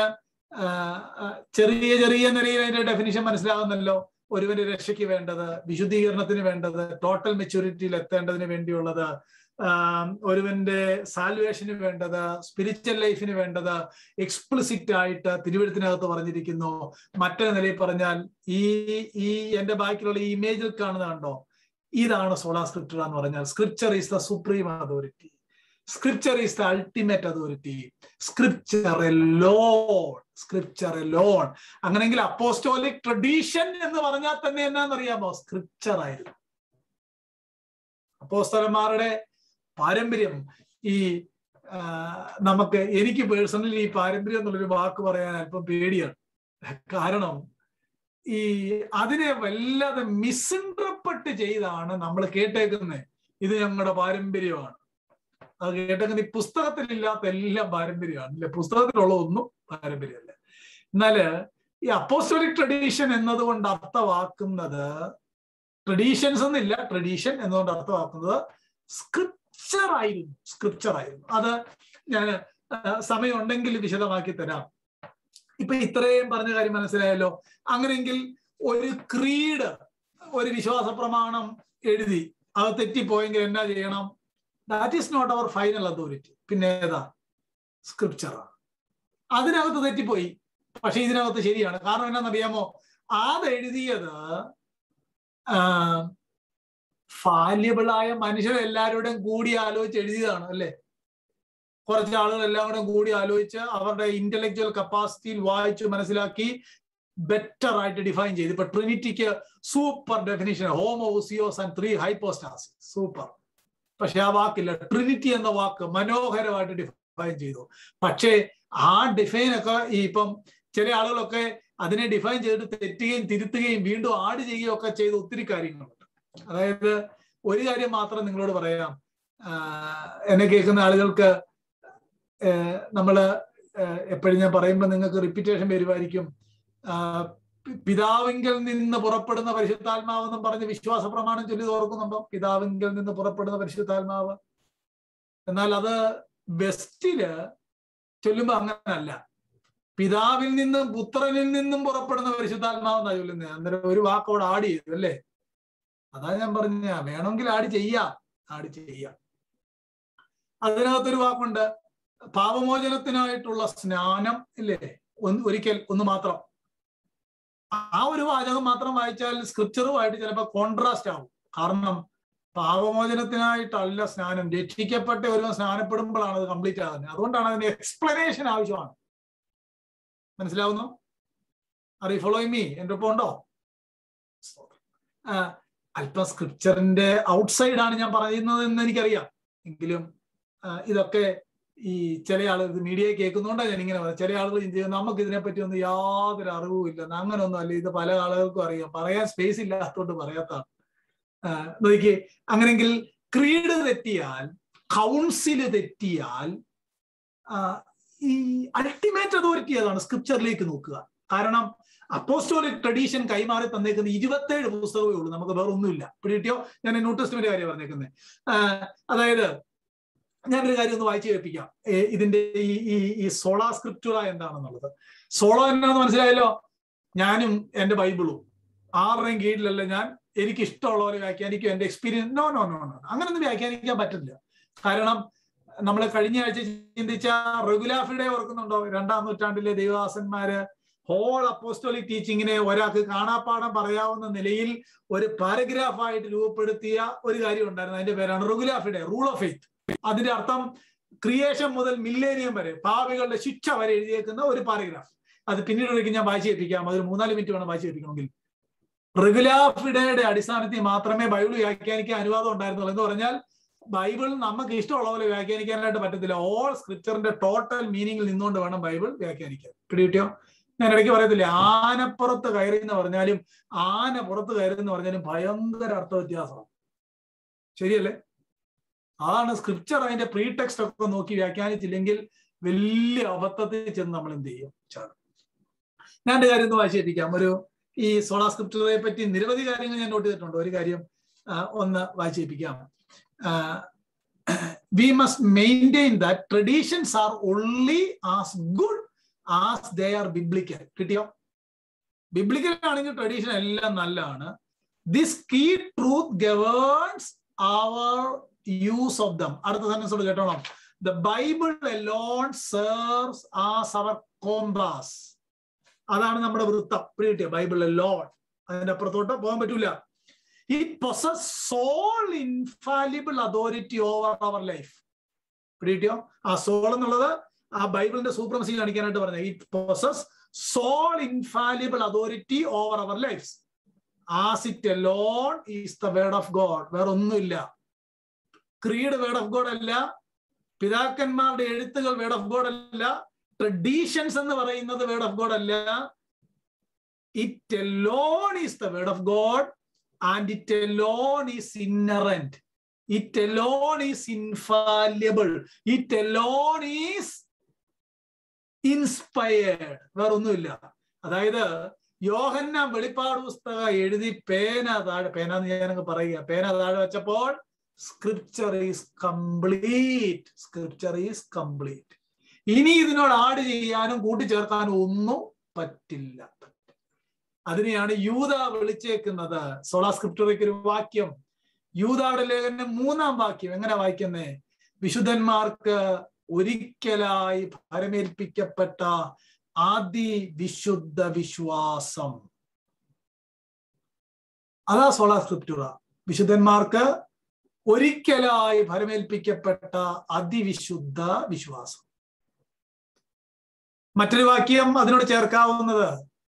ചെറിയ ചെറിയ നിലയിൽ അതിന്റെ ഡെഫിനിഷൻ മനസ്സിലാകുന്നല്ലോ ഒരുവന്റെ രക്ഷയ്ക്ക് വേണ്ടത് വിശുദ്ധീകരണത്തിന് വേണ്ടത് ടോട്ടൽ മെച്യൂരിറ്റിയിൽ എത്തേണ്ടതിന് വേണ്ടിയുള്ളത് ഒരുവന്റെ സാൽവേഷന് വേണ്ടത് സ്പിരിച്വൽ ലൈഫിന് വേണ്ടത് എക്സ്പ്ലിസിറ്റ് ആയിട്ട് തിരുവഴുത്തിനകത്ത് പറഞ്ഞിരിക്കുന്നു മറ്റൊരു നിലയിൽ പറഞ്ഞാൽ ഈ ഈ എന്റെ ബാക്കിലുള്ള ഈ ഇമേജിൽ കാണുന്നത് കണ്ടോ ഇതാണ് സോളാ സ്ക്രിപ്റ്റർ എന്ന് പറഞ്ഞാൽ scripture is the supreme authority scripture is the ultimate authority scripture alone scripture alone അങ്ങനെങ്കിൽ അപ്പോസ്റ്റോലിക് ട്രഡീഷൻ എന്ന് പറഞ്ഞാൽ തന്നെ എന്നാന്നറിയാമോ സ്ക്രിപ്ചർ ആയിരുന്നു അപ്പോസ്തലന്മാരുടെ പാരമ്പര്യം ഈ നമുക്ക് എനിക്ക് പേഴ്സണലി ഈ പാരമ്പര്യം എന്നുള്ളൊരു വാക്ക് പറയാൻ അല്പം പേടിയാണ് കാരണം ഈ അതിനെ വല്ലാതെ മിസ്ഇൻറ്റർപ്രട്ട് ചെയ്താണ് നമ്മൾ കേട്ടേക്കുന്നത് ഇത് ഞങ്ങളുടെ പാരമ്പര്യമാണ് അത് കേട്ടേക്കുന്ന ഈ പുസ്തകത്തിലില്ലാത്ത എല്ലാം പാരമ്പര്യമാണ് അല്ലെ പുസ്തകത്തിലുള്ള ഒന്നും പാരമ്പര്യമല്ല എന്നാല് ഈ അപ്പോസ്റ്റോലിക് ട്രഡീഷൻ എന്നതുകൊണ്ട് അർത്ഥമാക്കുന്നത് ട്രഡീഷൻസ് എന്നില്ല ട്രഡീഷൻ എന്നതുകൊണ്ട് അർത്ഥമാക്കുന്നത് സ്ക്രിപ്ചർ ആയിരുന്നു സ്ക്രിപ്ചർ ആയിരുന്നു അത് ഞാൻ സമയം ഉണ്ടെങ്കിൽ വിശദമാക്കി തരാം ഇപ്പൊ ഇത്രയും പറഞ്ഞ കാര്യം മനസ്സിലായല്ലോ അങ്ങനെയെങ്കിൽ ഒരു ക്രീഡ് ഒരു വിശ്വാസ പ്രമാണം എഴുതി അത് തെറ്റിപ്പോയെങ്കിൽ എന്നാ ചെയ്യണം that is not our final authority പിന്നെ ഏതാ സ്ക്രിപ്ചറാണ് അതിനകത്ത് തെറ്റിപ്പോയി പക്ഷെ ഇതിനകത്ത് ശരിയാണ് കാരണം എന്നാണെന്നറിയാമോ അത് എഴുതിയത് ഫാല്യബിളായ മനുഷ്യരെല്ലാവരുടെയും കൂടി ആലോചിച്ച് എഴുതിയതാണ് അല്ലേ കുറച്ച് ആളുകൾ എല്ലാം കൂടെ കൂടി ആലോചിച്ച് അവരുടെ ഇന്റലക്ച്വൽ കപ്പാസിറ്റിയിൽ വായിച്ച് മനസ്സിലാക്കി ബെറ്റർ ആയിട്ട് ഡിഫൈൻ ചെയ്തു ഇപ്പൊ ട്രിനിറ്റിക്ക് super definition homoousios and three hypostasis super പക്ഷെ ആ വാക്കില്ല ട്രിനിറ്റി എന്ന വാക്ക് മനോഹരമായിട്ട് ഡിഫൈൻ ചെയ്തു പക്ഷേ ആ ഡിഫൈൻ ഒക്കെ ഈ ഇപ്പം ചില ആളുകളൊക്കെ അതിനെ ഡിഫൈൻ ചെയ്തിട്ട് തെറ്റുകയും തിരുത്തുകയും വീണ്ടും ആഡ് ചെയ്യുകയും ഒക്കെ ചെയ്ത ഒത്തിരി കാര്യങ്ങളുണ്ട് അതായത് ഒരു കാര്യം മാത്രം നിങ്ങളോട് പറയാം എന്നെ കേൾക്കുന്ന ആളുകൾക്ക് നമ്മള് എപ്പോഴും ഞാൻ പറയുമ്പോൾ നിങ്ങൾക്ക് റിപ്പീറ്റേഷൻ വരുമായിരിക്കും പിതാവിങ്കിൽ നിന്ന് പുറപ്പെടുന്ന പരിശുദ്ധാത്മാവെന്നും പറഞ്ഞ് വിശ്വാസ പ്രമാണം ചൊല്ലി ഓർക്കുന്നുണ്ടോ പിതാവിങ്കിൽ നിന്ന് പുറപ്പെടുന്ന പരിശുദ്ധാത്മാവ് എന്നാൽ അത് ബെസ്റ്റില് ചൊല്ലുമ്പോ അങ്ങനല്ല പിതാവിൽ നിന്നും പുത്രനിൽ നിന്നും പുറപ്പെടുന്ന പരിശുദ്ധാത്മാവെന്നാ ചൊല്ലുന്നത് അന്നേരം ഒരു വാക്കോട് ആഡ് ചെയ്തു അല്ലേ അതാ ഞാൻ പറഞ്ഞ വേണമെങ്കിൽ ആഡ് ചെയ്യാം ആഡ് ചെയ്യാം അതിനകത്തൊരു വാക്കുണ്ട് പാപമോചനത്തിനായിട്ടുള്ള സ്നാനം ഇല്ലേ ഒന്ന് ഒരിക്കൽ ഒന്ന് മാത്രം ആ ഒരു വാചകം മാത്രം വായിച്ചാൽ സ്ക്രിപ്ചറുമായിട്ട് ചിലപ്പോൾ കോൺട്രാസ്റ്റ് ആവും കാരണം പാപമോചനത്തിനായിട്ടല്ല സ്നാനം രക്ഷിക്കപ്പെട്ട ഒരു സ്നാനപ്പെടുമ്പോഴാണ് അത് കംപ്ലീറ്റ് ആകുന്നത് അതുകൊണ്ടാണ് അതിന്റെ എക്സ്പ്ലനേഷൻ ആവശ്യമാണ് മനസ്സിലാവുന്നു അറി ഫോളോ മീ എന്റെ ഒപ്പം ഉണ്ടോ അല്പം സ്ക്രിപ്ചറിന്റെ ഔട്ട്സൈഡ് ആണ് ഞാൻ പറയുന്നത് എന്ന് എനിക്കറിയാം എങ്കിലും ഇതൊക്കെ ഈ ചില ആളുകൾ മീഡിയ കേൾക്കുന്നതുകൊണ്ടാണ് ഞാൻ ഇങ്ങനെ പറയുന്നത് ചില ആളുകൾ ചിന്തിക്കുന്നത് നമുക്ക് ഇതിനെപ്പറ്റി ഒന്നും യാതൊരു അറിവും ഇല്ല അങ്ങനെ ഒന്നും അല്ല ഇത് പല ആളുകൾക്കും അറിയാം പറയാൻ സ്പേസ് ഇല്ലാത്തതുകൊണ്ട് പറയാത്താണ് നോക്കി അങ്ങനെങ്കിൽ ക്രീഡ് തെറ്റിയാൽ കൗൺസില് തെറ്റിയാൽ ഈ അൾട്ടിമേറ്റ് അതോറിറ്റി അതാണ് സ്ക്രിപ്ചറിലേക്ക് നോക്കുക കാരണം അപ്പോസ്റ്റോളിക് ട്രഡീഷൻ കൈമാറി തന്നേക്കുന്ന ഇരുപത്തേഴ് പുസ്തകമേ ഉള്ളൂ നമുക്ക് വേറെ ഒന്നുമില്ല പിടിയോ ഞാൻ ന്യൂ ടെസ്റ്റ്മെന്റ് കാര്യം പറഞ്ഞേക്കുന്നത് അതായത് ഞാനൊരു കാര്യം ഒന്ന് വായിച്ചു കേൾപ്പിക്കാം ഇതിന്റെ ഈ ഈ ഈ സോളാ സ്ക്രിപ്റ്റുറ എന്താണെന്നുള്ളത് സോളോ എന്താണെന്ന് മനസ്സിലായല്ലോ ഞാനും എന്റെ ബൈബിളും ആരുടെയും കീഴിലല്ല ഞാൻ എനിക്ക് ഇഷ്ടമുള്ള പോലെ വ്യാഖ്യാനിക്കും എന്റെ experience no no no no അങ്ങനൊന്നും വ്യാഖ്യാനിക്കാൻ പറ്റില്ല കാരണം നമ്മൾ കഴിഞ്ഞ ആഴ്ച ചിന്തിച്ച റെഗുലാഫിയുടെ ഓർക്കുന്നുണ്ടോ രണ്ടാം നൂറ്റാണ്ടിലെ ദൈവദാസന്മാര് ഹോൾ അപ്പോസ്റ്റോളിക് ടീച്ചിങ്ങിനെ ഒരാൾക്ക് കാണാപ്പാഠം പറയാവുന്ന നിലയിൽ ഒരു പാരഗ്രാഫായിട്ട് രൂപപ്പെടുത്തിയ ഒരു കാര്യം ഉണ്ടായിരുന്നു അതിന്റെ പേരാണ് റെഗുലാഫിയുടെ റൂൾ ഓഫ് ഫെയ്ത്ത് അതിന്റെ അർത്ഥം ക്രിയേഷൻ മുതൽ മില്ലേനിയം വരെ പാവികളുടെ ശിക്ഷ വരെ എഴുതിയേക്കുന്ന ഒരു പാരഗ്രാഫ് അത് പിന്നീട് ഒരിക്കൽ ഞാൻ വായിച്ചു കേൾപ്പിക്കാം അതൊരു മൂന്നാല് മിനിറ്റ് വേണം വായിച്ചു കേൾപ്പിക്കണമെങ്കിൽ റെഗുലാഫിഡയുടെ അടിസ്ഥാനത്തിൽ മാത്രമേ ബൈബിൾ വ്യാഖ്യാനിക്കാൻ അനുവാദം ഉണ്ടായിരുന്നുള്ളൂ എന്ന് പറഞ്ഞാൽ ബൈബിൾ നമുക്ക് ഇഷ്ടമുള്ള പോലെ വ്യാഖ്യാനിക്കാനായിട്ട് പറ്റത്തില്ല ഓൾ സ്ക്രിപ്ചറിന്റെ ടോട്ടൽ മീനിങ്ങിൽ നിന്നുകൊണ്ട് വേണം ബൈബിൾ വ്യാഖ്യാനിക്കാൻ പിടികിട്ടിയോ ഞാൻ ഇടയ്ക്ക് പറയത്തില്ലേ ആനപ്പുറത്ത് കയറി എന്ന് പറഞ്ഞാലും ആന പുറത്ത് കയറി എന്ന് പറഞ്ഞാലും ഭയങ്കര അർത്ഥ വ്യത്യാസമാണ് ശരിയല്ലേ അതാണ് സ്ക്രിപ്ചർ അതിന്റെ പ്രീ ടെക്സ്റ്റ് ഒക്കെ നോക്കി വ്യാഖ്യാനിച്ചില്ലെങ്കിൽ വലിയ അബദ്ധത്തിൽ ചെന്ന് നമ്മൾ എന്ത് ചെയ്യും ചാടും ഞാൻ എന്റെ കാര്യം ഒന്ന് വായിച്ചേപ്പിക്കാം ഒരു ഈ സോളാ സ്ക്രിപ്റ്ററെ പറ്റി നിരവധി കാര്യങ്ങൾ ഞാൻ നോട്ട് ചെയ്തിട്ടുണ്ട് ഒരു കാര്യം ഒന്ന് വായിച്ചേപ്പിക്കാം we must maintain that traditions are only as good as they are biblical കിട്ടിയോ ബിബ്ലിക്കൽ ആണെങ്കിൽ ട്രഡീഷൻ എല്ലാം നല്ലതാണ് this key truth governs our use of them അടുത്ത സെന്റൻസോട് കേട്ടോണം the Bible alone serves as our compass അതാണ് നമ്മുടെ വൃത്തം കിട്ടിയ ബൈബിൾ എലോൺ അതിന്റെ അപ്പുറത്തോട്ട് പോകാൻ പറ്റൂല it possess sole infallible authority over our life പിടികിട്ടിയോ ആ സോൾ എന്നുള്ളത് ആ ബൈബിളിന്റെ സൂപ്രമസി കാണിക്കാനായിട്ട് പറഞ്ഞത് it possess sole infallible authority over our life as it alone is the word of God വേറെ ഒന്നുമില്ല ക്രീഡ് വേർഡ് ഓഫ് ഗോഡ് അല്ല പിതാക്കന്മാരുടെ എഴുത്തുകൾ വേർഡ് ഓഫ് ഗോഡ് അല്ല ട്രഡീഷൻസ് എന്ന് പറയുന്നത് വേർഡ് ഓഫ് ഗോഡ് അല്ല it alone is the word of God and it alone is inerrant it alone is infallible it alone is inspired വേറെ ഒന്നുമില്ല അതായത് യോഹന്ന വെളിപ്പാട് പുസ്തകം എഴുതി പേന താഴെ പേന എന്ന് ഞാനങ്ങ് പറയുക പേന താഴെ വെച്ചപ്പോൾ scripture is complete scripture is complete ഇനി ഇതിനോട് ആഡ് ചെയ്യാനും കൂട്ടിച്ചേർക്കാനും ഒന്നും പറ്റില്ല അതിനെയാണ് യൂത വിളിച്ചേക്കുന്നത് സോളാ സ്ക്രിപ്റ്ററയ്ക്ക് ഒരു വാക്യം യൂതായുടെ ലേഖനം മൂന്നാം വാക്യം എങ്ങനെ വായിക്കുന്നേ വിശുദ്ധന്മാർക്ക് ഒരിക്കലായി ഭരമേൽപ്പിക്കപ്പെട്ട ആദി വിശുദ്ധ വിശ്വാസം അതാ സോളാ സ്ക്രിപ്റ്റുറ വിശുദ്ധന്മാർക്ക് ഒരിക്കലായി ഭരമേൽപ്പിക്കപ്പെട്ട അതിവിശുദ്ധ വിശ്വാസം മറ്റൊരു വാക്യം അതിനോട് ചേർക്കാവുന്നത്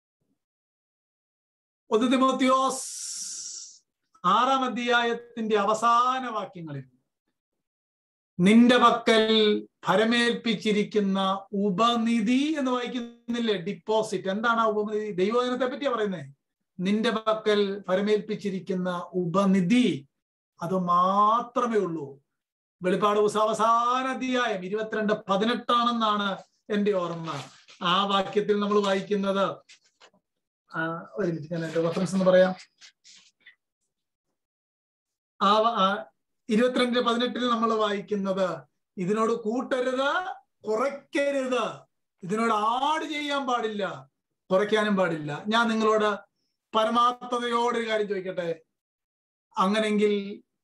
ഒന്ന് തിമോത്തിയോസ് ആറാം അധ്യായത്തിന്റെ അവസാന വാക്യങ്ങളിൽ നിന്റെ പക്കൽ ഭരമേൽപ്പിച്ചിരിക്കുന്ന ഉപനിധി എന്ന് വായിക്കുന്നില്ലേ ഡിപ്പോസിറ്റ് എന്താണ് ആ ഉപനിധി ദൈവജനത്തെ പറ്റിയാ പറയുന്നത് നിന്റെ പക്കൽ ഭരമേൽപ്പിച്ചിരിക്കുന്ന ഉപനിധി അത് മാത്രമേ ഉള്ളൂ വെളിപ്പാട് ദിവസം അവസാന അധ്യായം ഇരുപത്തിരണ്ട് പതിനെട്ടാണെന്നാണ് എന്റെ ഓർമ്മ ആ വാക്യത്തിൽ നമ്മൾ വായിക്കുന്നത് ഒരു മിനിറ്റ് ഞാൻ എന്റെ റെഫറൻസ് എന്ന് പറയാം ആ ഇരുപത്തിരണ്ട് പതിനെട്ടിൽ നമ്മൾ വായിക്കുന്നത് ഇതിനോട് കൂട്ടരുത് കുറയ്ക്കരുത് ഇതിനോട് ആഡ് ചെയ്യാൻ പാടില്ല കുറയ്ക്കാനും പാടില്ല ഞാൻ നിങ്ങളോട് പരമാർത്ഥതയോടെ ഒരു കാര്യം ചോദിക്കട്ടെ അങ്ങനെങ്കിൽ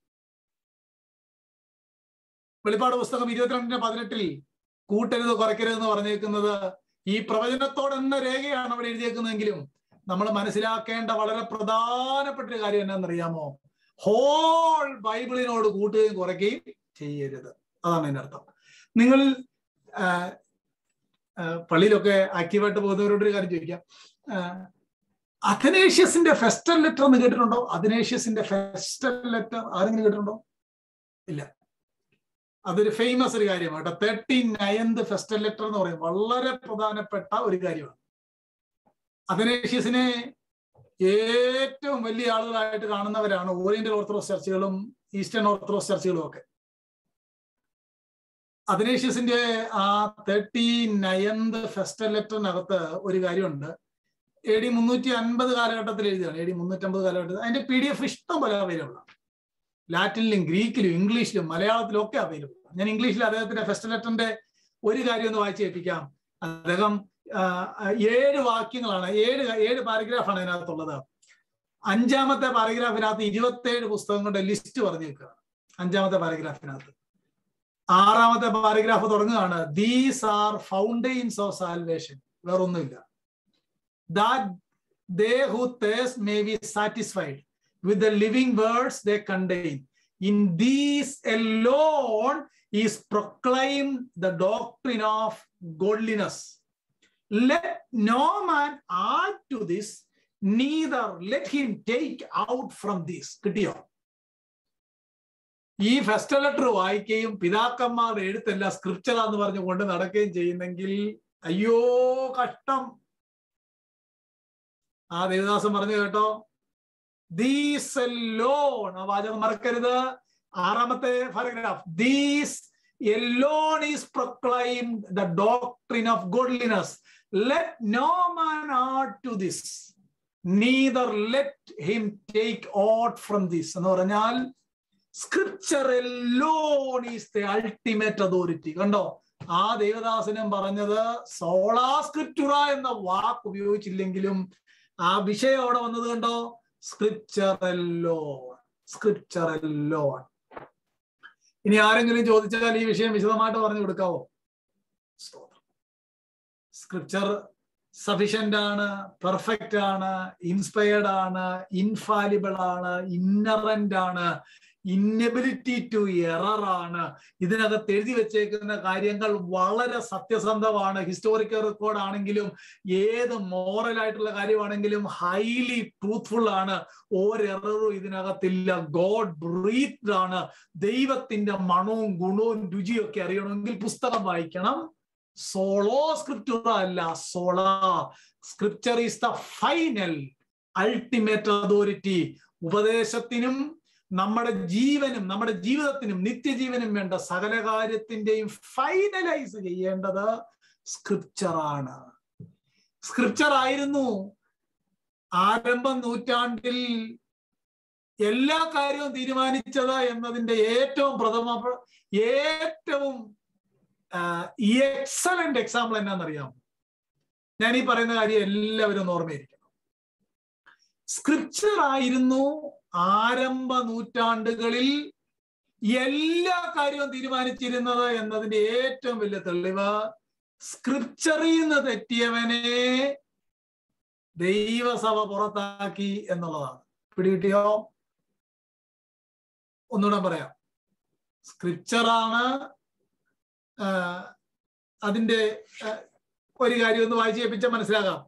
വെളിപ്പാട് പുസ്തകം ഇരുപത്തിരണ്ടിന് പതിനെട്ടിൽ കൂട്ടരുത് കുറയ്ക്കരുത് എന്ന് പറഞ്ഞേക്കുന്നത് ഈ പ്രവചനത്തോടെന്ന രേഖയാണ് അവിടെ എഴുതിയേക്കുന്നതെങ്കിലും നമ്മൾ മനസ്സിലാക്കേണ്ട വളരെ പ്രധാനപ്പെട്ട ഒരു കാര്യം എന്നാണെന്നറിയാമോ ഹോൾ ബൈബിളിനോട് കൂട്ടുകയും കുറയ്ക്കുകയും ചെയ്യരുത് അതാണ് എൻ്റെ അർത്ഥം നിങ്ങൾ പള്ളിയിലൊക്കെ ആക്റ്റീവായിട്ട് പോകുന്നവരോട് ഒരു കാര്യം ചോദിക്കാം അഥനേഷ്യസിന്റെ ഫെസ്റ്റൽ ലെറ്റർ എന്ന് കേട്ടിട്ടുണ്ടോ അഥനേഷ്യസിന്റെ ഫെസ്റ്റൽ ലെറ്റർ ആരെങ്കിലും കേട്ടിട്ടുണ്ടോ ഇല്ല അതൊരു ഫേമസ് ഒരു കാര്യമാണ് കേട്ടോ തേർട്ടി നയൻത് ഫെസ്റ്റൽ ലെറ്റർ എന്ന് പറയും വളരെ പ്രധാനപ്പെട്ട ഒരു കാര്യമാണ് അഥനേഷ്യസിനെ ഏറ്റവും വലിയ ആളുകളായിട്ട് കാണുന്നവരാണ് ഓറിയന്റൽ ഓർത്തഡോക്സ് ചർച്ചുകളും ഈസ്റ്റേൺ ഓർത്തഡോക്സ് ചർച്ചുകളും ഒക്കെ അഥനേഷ്യസിന്റെ ആ തേർട്ടി നയൻത് ഫെസ്റ്റൽ ലെറ്ററിനകത്ത് ഒരു കാര്യമുണ്ട് എ ഡി മുന്നൂറ്റി അൻപത് കാലഘട്ടത്തിൽ എഴുതിയാണ് എ ഡി മുന്നൂറ്റമ്പത് കാലഘട്ടത്തിൽ അതിന്റെ പി ഡി എഫ് ഇഷ്ടം പോലെ അവൈലബിൾ ആണ് ലാറ്റിനിലും ഗ്രീക്കിലും ഇംഗ്ലീഷിലും മലയാളത്തിലും ഒക്കെ അവൈലബിൾ ആണ് ഞാൻ ഇംഗ്ലീഷിൽ അദ്ദേഹത്തിന്റെ ഫെസ്റ്റൽ ലെറ്ററിന്റെ ഒരു കാര്യം ഒന്ന് വായിച്ചു കേൾപ്പിക്കാം അദ്ദേഹം ഏഴ് വാക്യങ്ങളാണ് ഏഴ് ഏഴ് പാരഗ്രാഫാണ് അതിനകത്തുള്ളത് അഞ്ചാമത്തെ പാരഗ്രാഫിനകത്ത് ഇരുപത്തേഴ് പുസ്തകങ്ങളുടെ ലിസ്റ്റ് പറഞ്ഞു വെക്കുക അഞ്ചാമത്തെ പാരഗ്രാഫിനകത്ത് ആറാമത്തെ പാരഗ്രാഫ് തുടങ്ങുകയാണ് these are fountains of salvation വേറൊന്നുമില്ല that they who thirst may be satisfied with the living words they contain in these alone is proclaim the doctrine of godliness let no man add to this neither let him take out from this കിട്ടിയോ ഈ fest letter വായിക്കുകയും പിതാക്കന്മാരുടെ എഴുത്തെല്ലാം സ്ക്രിപ്ചറാന്ന് പറഞ്ഞു കൊണ്ട് നടക്കുകയും ചെയ്യുന്നെങ്കിൽ അയ്യോ കഷ്ടം ആ ദേവദാസൻ പറഞ്ഞു കേട്ടോ ദീസ് ലോൺ ആ വാചകം മറക്കരുത് ആറാമത്തെ paragraph these alone is proclaim the doctrine of godliness let no man add to this neither let him take out from this എന്ന് പറഞ്ഞാൽ scripture alone is the ultimate authority കണ്ടോ ആ ദേവദാസനും പറഞ്ഞത് സോളാ സ്ക്രിപ്റ്റുറ എന്ന വാക്ക് ഉപയോഗിച്ചില്ലെങ്കിലും ആ വിഷയം അവിടെ വന്നത് കണ്ടോ സ്ക്രിപ്ചർ എല്ലോൺ സ്ക്രിപ്ചർ എല്ലോൺ ഇനി ആരെങ്കിലും ചോദിച്ചാൽ ഈ വിഷയം വിശദമായിട്ട് പറഞ്ഞു കൊടുക്കാവോ സ്ക്രിപ്ചർ സഫിഷ്യന്റ് ആണ് പെർഫെക്റ്റ് ആണ് ഇൻസ്പയർഡ് ആണ് ഇൻഫാലിബിൾ ആണ് ഇന്നറന്റ് ആണ് ഇന്നബിലിറ്റി ടു എറർ ആണ് ഇതിനകത്ത് എഴുതി വെച്ചേക്കുന്ന കാര്യങ്ങൾ വളരെ സത്യസന്ധമാണ് ഹിസ്റ്റോറിക്കൽ റെക്കോർഡ് ആണെങ്കിലും ഏത് മോറൽ ആയിട്ടുള്ള കാര്യമാണെങ്കിലും ഹൈലി ട്രൂത്ത്ഫുൾ ആണ് ഒരെററും ഇതിനകത്തില്ല ഗോഡ് ബ്രീത്ഡ് ആണ് ദൈവത്തിന്റെ മണവും ഗുണവും രുചിയും ഒക്കെ അറിയണമെങ്കിൽ പുസ്തകം വായിക്കണം സോളോ സ്ക്രിപ്റ്റുറ അല്ല sola scripture is the final ultimate authority ഉപദേശത്തിനും നമ്മുടെ ജീവനും നമ്മുടെ ജീവിതത്തിനും നിത്യജീവനും വേണ്ട സകല കാര്യത്തിന്റെയും ഫൈനലൈസ് ചെയ്യേണ്ടത് സ്ക്രിപ്ചർ ആണ് സ്ക്രിപ്ചർ ആയിരുന്നു ആരംഭ നൂറ്റാണ്ടിൽ എല്ലാ കാര്യവും തീരുമാനിച്ചത് എന്നതിന്റെ ഏറ്റവും പ്രഥമ ഏറ്റവും എക്സലന്റ് എക്സാമ്പിൾ എന്നാണെന്നറിയാമോ ഞാൻ ഈ പറയുന്ന കാര്യം എല്ലാവരും ഒന്ന് ഓർമ്മയിരിക്കണം സ്ക്രിപ്ചർ ആയിരുന്നു ആരംഭ നൂറ്റാണ്ടുകളിൽ എല്ലാ കാര്യവും തീരുമാനിച്ചിരുന്നത് എന്നതിന്റെ ഏറ്റവും വലിയ തെളിവ് സ്ക്രിപ്ചറിൽ നിന്ന് തെറ്റിയവനെ ദൈവസഭ പുറത്താക്കി എന്നുള്ളതാണ് പിടികിട്ടിയോ ഒന്നുകൂടെ പറയാം സ്ക്രിപ്ചറാണ് അതിന്റെ ഒരു കാര്യം ഒന്ന് വായിച്ചു കേൾപ്പിച്ചാൽ മനസ്സിലാകാം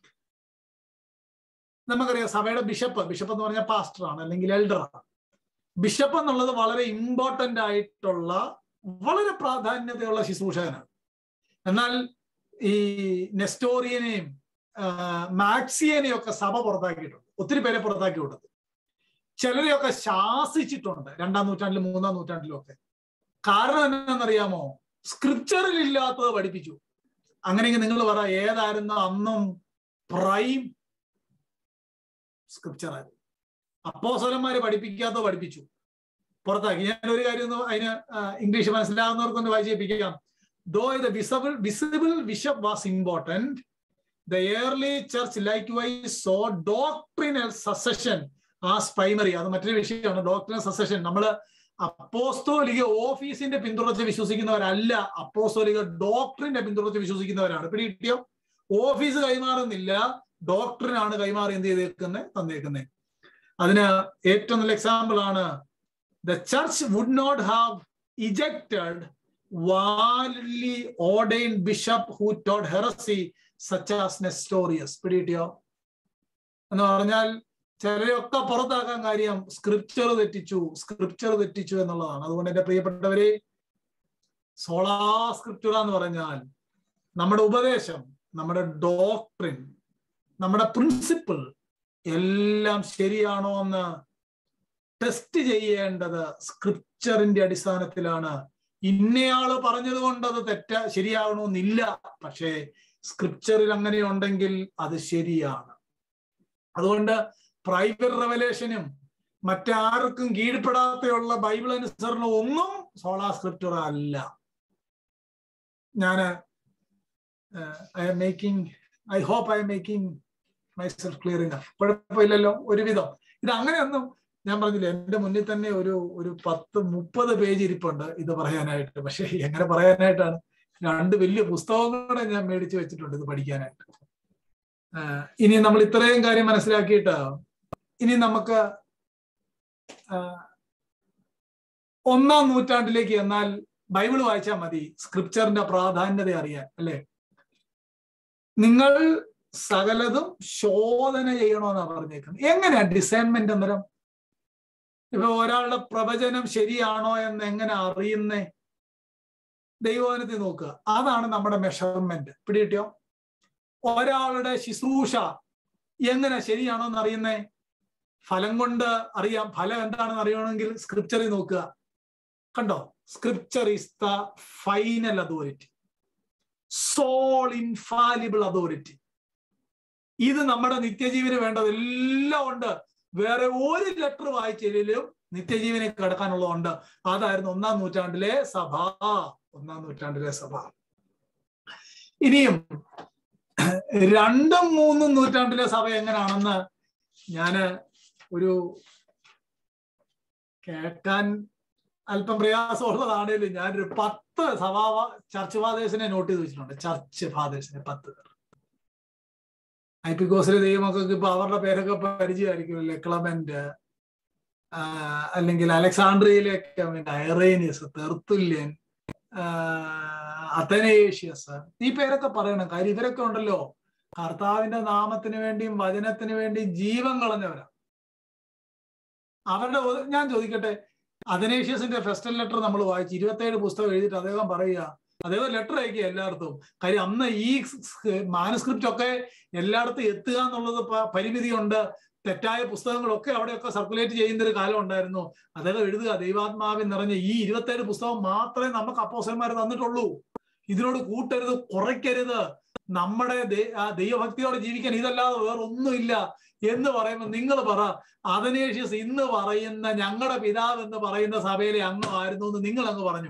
നമുക്കറിയാം സഭയുടെ ബിഷപ്പ് ബിഷപ്പ് എന്ന് പറഞ്ഞാൽ പാസ്റ്റർ ആണ് അല്ലെങ്കിൽ എൽഡർ ആണ് ബിഷപ്പ് എന്നുള്ളത് വളരെ ഇമ്പോർട്ടന്റ് ആയിട്ടുള്ള വളരെ പ്രാധാന്യതയുള്ള ശുശ്രൂഷകനാണ് എന്നാൽ ഈ നെസ്റ്റോറിയനെയും മാക്സിയനെയും ഒക്കെ സഭ പുറത്താക്കിയിട്ടുണ്ട് ഒത്തിരി പേരെ പുറത്താക്കിയിട്ടുണ്ട് ചിലരെയൊക്കെ ശാസിച്ചിട്ടുണ്ട് രണ്ടാം നൂറ്റാണ്ടിലും മൂന്നാം നൂറ്റാണ്ടിലും ഒക്കെ കാരണം എന്താണെന്നറിയാമോ സ്ക്രിപ്ചറിൽ ഇല്ലാത്തത് പഠിപ്പിച്ചു അങ്ങനെയെങ്കിൽ നിങ്ങൾ പറ ഏതായിരുന്നു അന്നും പ്രൈം സ്ക്രിപ്ചർ ആയിരുന്നു അപ്പോസലന്മാര് പഠിപ്പിക്കാത്ത പഠിപ്പിച്ചു പുറത്താക്കി ഞാൻ ഒരു കാര്യം ഒന്ന് അതിന് ഇംഗ്ലീഷ് മനസ്സിലാകുന്നവർക്കൊന്ന് വായിച്ചേപ്പിക്കാം though the visible visible bishop was important the early church likewise so doctrinal succession as primary അത് മറ്റൊരു വിഷയമാണ് ഡോക്ട്രിനൽ സസഷൻ നമ്മള് അപ്പോസ്തോലിക ഓഫീസിന്റെ പിന്തുടർച്ച് വിശ്വസിക്കുന്നവരല്ല അപ്പോസ്തോലിക ഡോക്ടറിന്റെ പിന്തുടർച്ച് വിശ്വസിക്കുന്നവരാണ് പിടി കിട്ടിയോ ഓഫീസ് കൈമാറുന്നില്ല ഡോക്ടറിനാണ് കൈമാറി എന്ത് ചെയ്തേക്കുന്നത് തന്നേക്കുന്നത് അതിന് ഏറ്റവും നല്ല എക്സാമ്പിൾ ആണ് the church would not have ejected വാലി ordain bishop who taught heresy such as Nestorius പിടികിട്ടിയോ എന്ന് പറഞ്ഞാൽ ചിലരെയൊക്കെ പുറത്താക്കാൻ കാര്യം സ്ക്രിപ്ചർ തെറ്റിച്ചു സ്ക്രിപ്ചർ തെറ്റിച്ചു എന്നുള്ളതാണ് അതുകൊണ്ട് എന്റെ പ്രിയപ്പെട്ടവരെ സോളാ സ്ക്രിപ്ചർ എന്ന് പറഞ്ഞാൽ നമ്മുടെ ഉപദേശം നമ്മുടെ ഡോക്ട്രിൻ നമ്മുടെ പ്രിൻസിപ്പിൾ എല്ലാം ശരിയാണോ എന്ന് ടെസ്റ്റ് ചെയ്യേണ്ടത് സ്ക്രിപ്ചറിന്റെ അടിസ്ഥാനത്തിലാണ് ഇന്നയാള് പറഞ്ഞത് കൊണ്ട് അത് തെറ്റ ശരിയാകണമെന്നില്ല പക്ഷേ സ്ക്രിപ്ചറിൽ അങ്ങനെ ഉണ്ടെങ്കിൽ അത് ശരിയാണ് അതുകൊണ്ട് പ്രൈവറ്റ് റെവലേഷനും മറ്റാർക്കും കീഴ്പ്പെടാതെയുള്ള ബൈബിൾ അനുസരണം ഒന്നും സോളാ സ്ക്രിപ്ചർ അല്ല ഞാൻ I am making I hope I am making myself clearing കുഴപ്പമില്ലല്ലോ ഒരുവിധം ഇത് അങ്ങനെയൊന്നും ഞാൻ പറഞ്ഞില്ല എന്റെ മുന്നിൽ തന്നെ ഒരു ഒരു പത്ത് മുപ്പത് പേജ് ഇരിപ്പുണ്ട് ഇത് പറയാനായിട്ട് പക്ഷെ എങ്ങനെ പറയാനായിട്ടാണ് രണ്ട് വലിയ പുസ്തകങ്ങളെ ഞാൻ മേടിച്ചു വെച്ചിട്ടുണ്ട് ഇത് പഠിക്കാനായിട്ട് ഇനി നമ്മൾ ഇത്രയും കാര്യം മനസ്സിലാക്കിയിട്ട് ഇനി നമുക്ക് ഒന്നാം നൂറ്റാണ്ടിലേക്ക് എന്നാൽ ബൈബിൾ വായിച്ചാൽ മതി സ്ക്രിപ്ചറിന്റെ പ്രാധാന്യത അറിയാൻ അല്ലെ നിങ്ങൾ സകലതും ശോധന ചെയ്യണമെന്നാണ് പറഞ്ഞേക്കുന്നത് എങ്ങനെയാ ഡിസൈൻമെന്റ് അന്നേരം ഇപ്പൊ ഒരാളുടെ പ്രവചനം ശരിയാണോ എന്ന് എങ്ങനെ അറിയുന്നേ ദൈവവനത്തിൽ നോക്കുക അതാണ് നമ്മുടെ മെഷർമെന്റ് പിടികിട്ടിയോ ഒരാളുടെ ശുശ്രൂഷ എങ്ങനെ ശരിയാണോ എന്ന് അറിയുന്നേ ഫലം കൊണ്ട് അറിയാം ഫലം എന്താണെന്ന് അറിയണമെങ്കിൽ സ്ക്രിപ്ചറിൽ നോക്കുക കണ്ടോ scripture is the final authority sole infallible authority ഇത് നമ്മുടെ നിത്യജീവന് വേണ്ടതെല്ലാം ഉണ്ട് വേറെ ഒരു ലെറ്റർ വായിച്ചില്ലെങ്കിലും നിത്യജീവനെ കടക്കാനുള്ളതുണ്ട് അതായിരുന്നു ഒന്നാം നൂറ്റാണ്ടിലെ സഭ ഒന്നാം നൂറ്റാണ്ടിലെ സഭ ഇനിയും രണ്ടും മൂന്നും നൂറ്റാണ്ടിലെ സഭ എങ്ങനെയാണെന്ന് ഞാന് ഒരു കേൾക്കാൻ അല്പം പ്രയാസമുള്ളതാണേലും ഞാനൊരു പത്ത് സഭാ ചർച്ച് ഫാദേഴ്സിനെ നോട്ട് ചെയ്ത് വെച്ചിട്ടുണ്ട് ചർച്ച് ഫാദേഴ്സിനെ പത്ത് പേർ ഐപിക്കോസിലെ ദൈവമക്കൾക്ക് ഇപ്പൊ അവരുടെ പേരൊക്കെ പരിചയമായിരിക്കുമല്ലേ ക്ലമന്റ് അല്ലെങ്കിൽ അലക്സാണ്ട്രിയയിലേക്ക് വേണ്ട ഐറേനിയസ് തെർത്തുല്യൻ അത്തനേഷ്യസ് ഈ പേരൊക്കെ പറയണം കാര്യം ഇവരൊക്കെ ഉണ്ടല്ലോ കർത്താവിന്റെ നാമത്തിന് വേണ്ടിയും വചനത്തിന് വേണ്ടിയും ജീവൻ കളഞ്ഞവരാ അവരുടെ ഞാൻ ചോദിക്കട്ടെ അഥനേഷ്യസിന്റെ ഫെസ്റ്റൽ ലെറ്റർ നമ്മൾ വായിച്ച് ഇരുപത്തേഴ് പുസ്തകം എഴുതിയിട്ട് അദ്ദേഹം പറയുക അദ്ദേഹം ലെറ്റർ അയക്കുക എല്ലായിടത്തും കാര്യം അന്ന് ഈ മാനസ്ക്രിപ്റ്റ് ഒക്കെ എല്ലായിടത്തും എത്തുക എന്നുള്ളത് പരിമിതിയുണ്ട് തെറ്റായ പുസ്തകങ്ങളൊക്കെ അവിടെയൊക്കെ സർക്കുലേറ്റ് ചെയ്യുന്ന ഒരു കാലം ഉണ്ടായിരുന്നു അദ്ദേഹം എഴുതുക ദൈവാത്മാവിൽ നിറഞ്ഞ ഈ ഇരുപത്തേഴ് പുസ്തകം മാത്രമേ നമുക്ക് അപ്പോസന്മാർ തന്നിട്ടുള്ളൂ ഇതിനോട് കൂട്ടരുത് കുറയ്ക്കരുത് നമ്മുടെ ദൈവഭക്തിയോടെ ജീവിക്കാൻ ഇതല്ലാതെ വേറൊന്നുമില്ല എന്ന് പറയുമ്പോൾ നിങ്ങൾ പറ അതനേഷ്യസ് ഇന്ന് പറയുന്ന ഞങ്ങളുടെ പിതാവ് എന്ന് പറയുന്ന സഭയിലെ അംഗമായിരുന്നു എന്ന് നിങ്ങൾ അങ്ങ് പറഞ്ഞു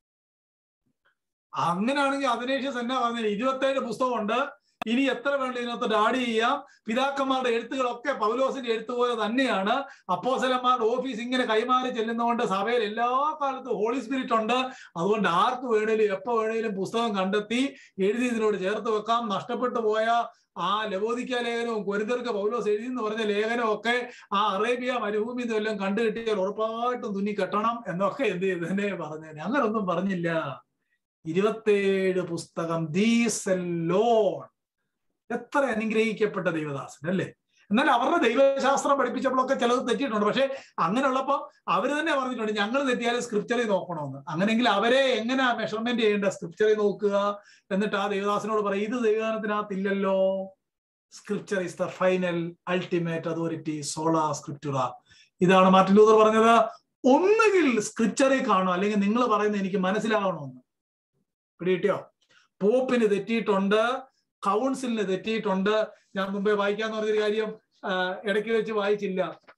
അങ്ങനെയാണെങ്കിൽ അതനേഷ്യസ് എന്നാ പറഞ്ഞത് ഇരുപത്തേഴ് പുസ്തകമുണ്ട് ഇനി എത്ര വേണ്ട ഇതിനകത്ത് ഡാഡി ചെയ്യാം പിതാക്കന്മാരുടെ എഴുത്തുകളൊക്കെ പൗലോസിന്റെ എഴുത്ത് പോലെ തന്നെയാണ് അപ്പോസലന്മാരുടെ ഓഫീസ് ഇങ്ങനെ കൈമാറി ചെല്ലുന്നതുകൊണ്ട് സഭയിൽ എല്ലാ കാലത്തും ഹോളി സ്പിരിറ്റ് ഉണ്ട് അതുകൊണ്ട് ആർക്ക് വേണേലും എപ്പോ വേണേലും പുസ്തകം കണ്ടെത്തി എഴുതി ഇതിനോട് ചേർത്ത് വെക്കാം നഷ്ടപ്പെട്ടു പോയ ആ ലബോദിക്ക ലേഖനവും കൊരിന്തർക്ക് പൗലോസ് എഴുതി എന്ന് പറഞ്ഞ ലേഖനവും ഒക്കെ ആ അറേബ്യ മരുഭൂമി ഇതെല്ലാം കണ്ടു കിട്ടിയാൽ ഉറപ്പായിട്ടും തുന്നി കെട്ടണം എന്നൊക്കെ എന്ത് ചെയ്ത് തന്നെ പറഞ്ഞേനെ അങ്ങനൊന്നും പറഞ്ഞില്ല ഇരുപത്തേഴ് പുസ്തകം ദീസ് ലോൺ എത്ര അനുഗ്രഹിക്കപ്പെട്ട ദൈവദാസൻ അല്ലേ എന്നാൽ അവരുടെ ദൈവശാസ്ത്രം പഠിപ്പിച്ചപ്പോഴൊക്കെ ചിലത് തെറ്റിയിട്ടുണ്ട് പക്ഷെ അങ്ങനെയുള്ളപ്പോൾ അവർ തന്നെ പറഞ്ഞിട്ടുണ്ട് ഞങ്ങൾ തെറ്റിയാലും സ്ക്രിപ്ചറിൽ നോക്കണമെന്ന് അങ്ങനെയെങ്കിൽ അവരെ എങ്ങനെ മെഷർമെന്റ് ചെയ്യേണ്ട സ്ക്രിപ്ചറിൽ നോക്കുക എന്നിട്ട് ആ ദൈവദാസനോട് പറയും ഇത് ദൈവദാനത്തിനകത്തില്ലല്ലോ scripture is the final ultimate authority sola scriptura ഇതാണ് മാർട്ടിൻ ലൂതർ പറഞ്ഞത് ഒന്നുകിൽ സ്ക്രിപ്ചറിൽ കാണും അല്ലെങ്കിൽ നിങ്ങൾ പറയുന്നത് എനിക്ക് മനസ്സിലാകണമെന്ന് പിടികിട്ടിയോ പോപ്പിന് തെറ്റിയിട്ടുണ്ട് കൗൺസിലിന് തെറ്റിയിട്ടുണ്ട് ഞാൻ മുമ്പേ വായിക്കാന്ന് പറഞ്ഞൊരു കാര്യം ഇടയ്ക്ക് വെച്ച് വായിച്ചില്ല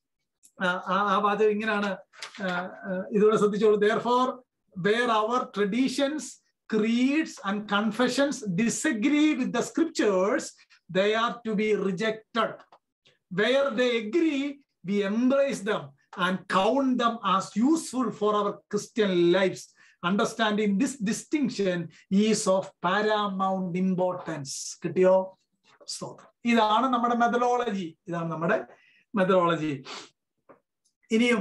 ആ വാചകം ഇങ്ങനെയാണ് ഇതുകൂടെ ശ്രദ്ധിച്ചോളൂ therefore where our traditions creeds and confessions disagree with the scriptures they are to be rejected where they agree we embrace them and count them as useful for our christian lives understanding this distinction is of paramount importance കിട്ടിയോ സ്തോത്രം ഇതാണ് നമ്മുടെ methodology ഇതാണ് നമ്മുടെ methodology ഇനിയും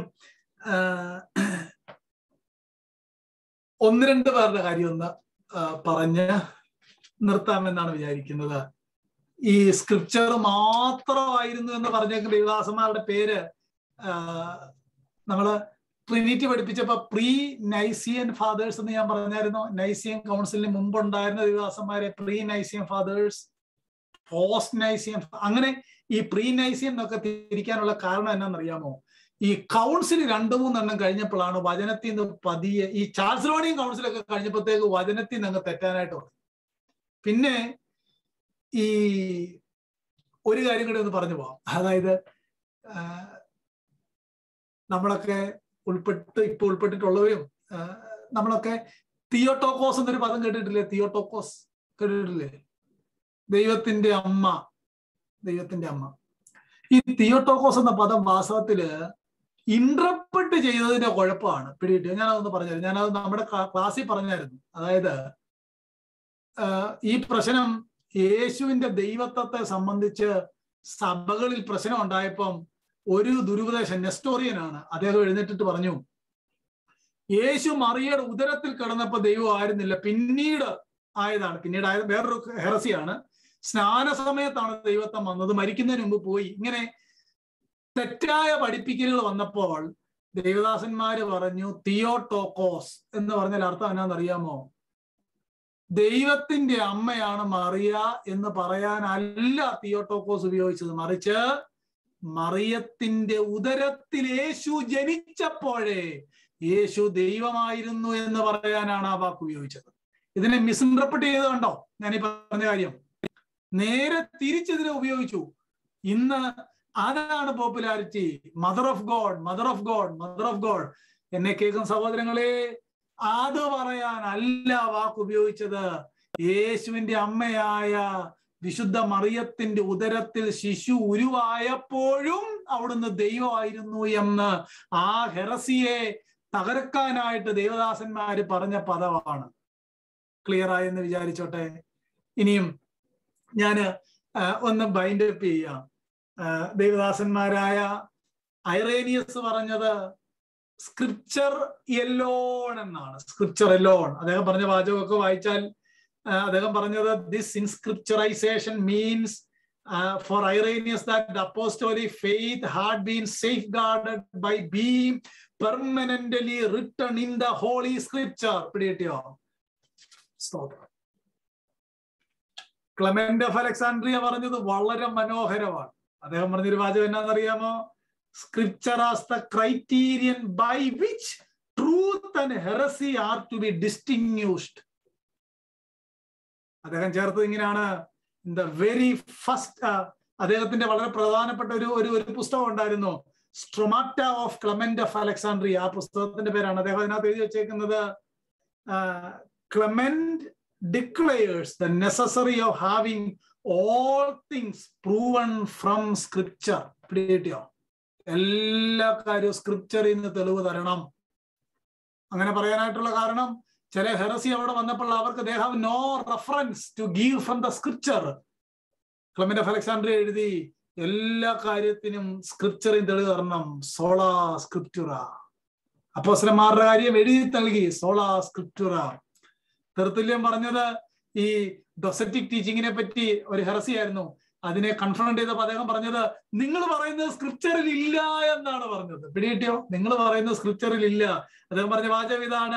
ഒന്ന് രണ്ട് പേരുടെ കാര്യം ഒന്ന് പറഞ്ഞ് നിർത്താമെന്നാണ് വിചാരിക്കുന്നത് ഈ സ്ക്രിപ്ചർ മാത്രമായിരുന്നു എന്ന് പറഞ്ഞേക്കുന്ന ദേവദാസന്മാരുടെ പേര് നമ്മള് ട്രിനിറ്റി പഠിപ്പിച്ചപ്പോ പ്രീ നൈസിയൻ ഫാദേഴ്സ് എന്ന് ഞാൻ പറഞ്ഞായിരുന്നു നൈസിയൻ കൗൺസിലിന് മുമ്പ് ഉണ്ടായിരുന്ന ദേവദാസന്മാരെ pre Nicene fathers post Nicene അങ്ങനെ ഈ പ്രീ നൈസിയൻ എന്നൊക്കെ തിരിക്കാനുള്ള കാരണം എന്നാണെന്നറിയാമോ ഈ കൗൺസിൽ രണ്ടു മൂന്നെണ്ണം കഴിഞ്ഞപ്പോഴാണ് വചനത്തിൽ നിന്ന് പതിയെ ഈ ചാൾസ്ലോണിയൻ കൗൺസിലൊക്കെ കഴിഞ്ഞപ്പോഴത്തേക്ക് വചനത്തിൽ നിന്ന് അങ്ങ് തെറ്റാനായിട്ട് തുടങ്ങി പിന്നെ ഈ ഒരു കാര്യം കൂടി ഒന്ന് പറഞ്ഞു പോവാം അതായത് നമ്മളൊക്കെ ഉൾപ്പെട്ട് ഇപ്പൊ ഉൾപ്പെട്ടിട്ടുള്ളവരും നമ്മളൊക്കെ തിയോട്ടോക്കോസ് എന്നൊരു പദം കേട്ടിട്ടില്ലേ തിയോട്ടോക്കോസ് കേട്ടിട്ടില്ലേ ദൈവത്തിന്റെ അമ്മ ദൈവത്തിന്റെ അമ്മ ഈ തിയോട്ടോക്കോസ് എന്ന പദം വാസ്തവത്തില് ഇന്റർപ്രറ്റ് ചെയ്തതിന്റെ കുഴപ്പമാണ് പിടികിട്ടി ഞാനതൊന്ന് പറഞ്ഞുതരാം ഞാനത് നമ്മുടെ ക്ലാസ്സിൽ പറഞ്ഞായിരുന്നു അതായത് ഈ പ്രശ്നം യേശുവിന്റെ ദൈവത്വത്തെ സംബന്ധിച്ച് സഭകളിൽ പ്രശ്നം ഉണ്ടായപ്പം ഒരു ദുരുപദേശം നെസ്റ്റോറിയനാണ് അദ്ദേഹം എഴുന്നേറ്റിട്ട് പറഞ്ഞു യേശു മറിയയുടെ ഉദരത്തിൽ കിടന്നപ്പോ ദൈവം ആയിരുന്നില്ല പിന്നീട് ആയതാണ് പിന്നീട് ആയത് വേറൊരു ഹെറസിയാണ് സ്നാന സമയത്താണ് ദൈവത്വം വന്നത് മരിക്കുന്നതിന് മുമ്പ് പോയി ഇങ്ങനെ തെറ്റായ പഠിപ്പിക്കലുകൾ വന്നപ്പോൾ ദേവദാസന്മാര് പറഞ്ഞു തിയോട്ടോക്കോസ് എന്ന് പറഞ്ഞാൽ അർത്ഥം എന്നാണെന്നറിയാമോ ദൈവത്തിന്റെ അമ്മയാണ് മറിയ എന്ന് പറയാനല്ല തിയോട്ടോക്കോസ് ഉപയോഗിച്ചത് മറിച്ച് മറിയത്തിന്റെ ഉദരത്തിൽ യേശു ജനിച്ചപ്പോഴേ യേശു ദൈവമായിരുന്നു എന്ന് പറയാനാണ് ആ വാക്ക് ഉപയോഗിച്ചത് ഇതിനെ മിസ്ഇൻറ്റർപ്രറ്റ് ചെയ്ത് കണ്ടോ ഞാനീ പറഞ്ഞ കാര്യം നേരെ തിരിച്ചതിനെ ഉപയോഗിച്ചു ഇന്ന് അതാണ് popularity mother of God mother of God mother of God എന്നെ കേൾക്കുന്ന സഹോദരങ്ങളെ അത് പറയാൻ അല്ല വാക്ക് ഉപയോഗിച്ചത് യേശുവിന്റെ അമ്മയായ വിശുദ്ധ മറിയത്തിന്റെ ഉദരത്തിൽ ശിശു ഉരുവായപ്പോഴും അവിടുന്ന് ദൈവമായിരുന്നു എന്ന് ആ ഹെറസിയെ തകർക്കാനായിട്ട് ദേവദാസന്മാര് പറഞ്ഞ പദമാണ് ക്ലിയർ ആയെന്ന് വിചാരിച്ചോട്ടെ ഇനിയും ഞാന് ഒന്ന് ബൈൻഡ് അപ്പ് ചെയ്യാം ദേവദാസന്മാരായ ഐറേനിയസ് പറഞ്ഞത് സ്ക്രിപ്ചർ എല്ലോൺ എന്നാണ് സ്ക്രിപ്ചർ എല്ലോൺ അദ്ദേഹം പറഞ്ഞ വാചകമൊക്കെ വായിച്ചാൽ അദ്ദേഹം പറഞ്ഞത് this inscripturisation means for Irenaeus that apostolic faith had been safeguarded by being permanently written in the holy scripture പിടികിട്ടിയോ സ്തോത്രം ക്ലമന്റ് ഓഫ് അലക്സാൻഡ്രിയ പറഞ്ഞത് വളരെ മനോഹരമാണ് അദ്ദേഹം പറഞ്ഞൊരു വാചകം എന്നാണെന്നറിയാമോ scripture as the criterion by which truth and heresy are to be distinguished അദ്ദേഹം ചേർത്തത് ഇങ്ങനെയാണ് ഇൻ ദ വെരി ഫസ്റ്റ് അദ്ദേഹത്തിന്റെ വളരെ പ്രധാനപ്പെട്ട ഒരു ഒരു ഒരു പുസ്തകം ഉണ്ടായിരുന്നു Stromata of Clement of Alexandria ആ പുസ്തകത്തിന്റെ പേരാണ് അദ്ദേഹം അതിനകത്ത് എഴുതി വെച്ചേക്കുന്നത് Clement declares the necessary of having all things proven from scripture പിടികിട്ടിയോ എല്ലാ കാര്യവും സ്ക്രിപ്ചറിൽ നിന്ന് തെളിവ് തരണം അങ്ങനെ പറയാനായിട്ടുള്ള കാരണം ചില ഹെറസി അവിടെ വന്നപ്പോൾ അവർക്ക് they have no reference to give from the scripture Clement of Alexandria എഴുതി എല്ലാ കാര്യത്തിനും സ്ക്രിപ്ചറിൽ തെളിവ് തരണം സോളാ സ്ക്രിപ്റ്റുറ അപ്പോസ്ലന്മാരുടെ കാര്യം എഴുതി നൽകി സോളാ സ്ക്രിപ്റ്റുറ തെർത്തുല്യം പറഞ്ഞത് ഈ ഡൊസറ്റിക് ടീച്ചിങ്ങിനെ പറ്റി ഒരു ഹെറസിയായിരുന്നു അതിനെ കൺഫ്രണ്ട് ചെയ്തപ്പോൾ അദ്ദേഹം പറഞ്ഞത് നിങ്ങൾ പറയുന്നത് സ്ക്രിപ്ചറിൽ ഇല്ല എന്നാണ് പറഞ്ഞത് പിടികിട്ടിയോ നിങ്ങൾ പറയുന്നത് സ്ക്രിപ്ചറിൽ ഇല്ല അദ്ദേഹം പറഞ്ഞ വാചകം ഇതാണ്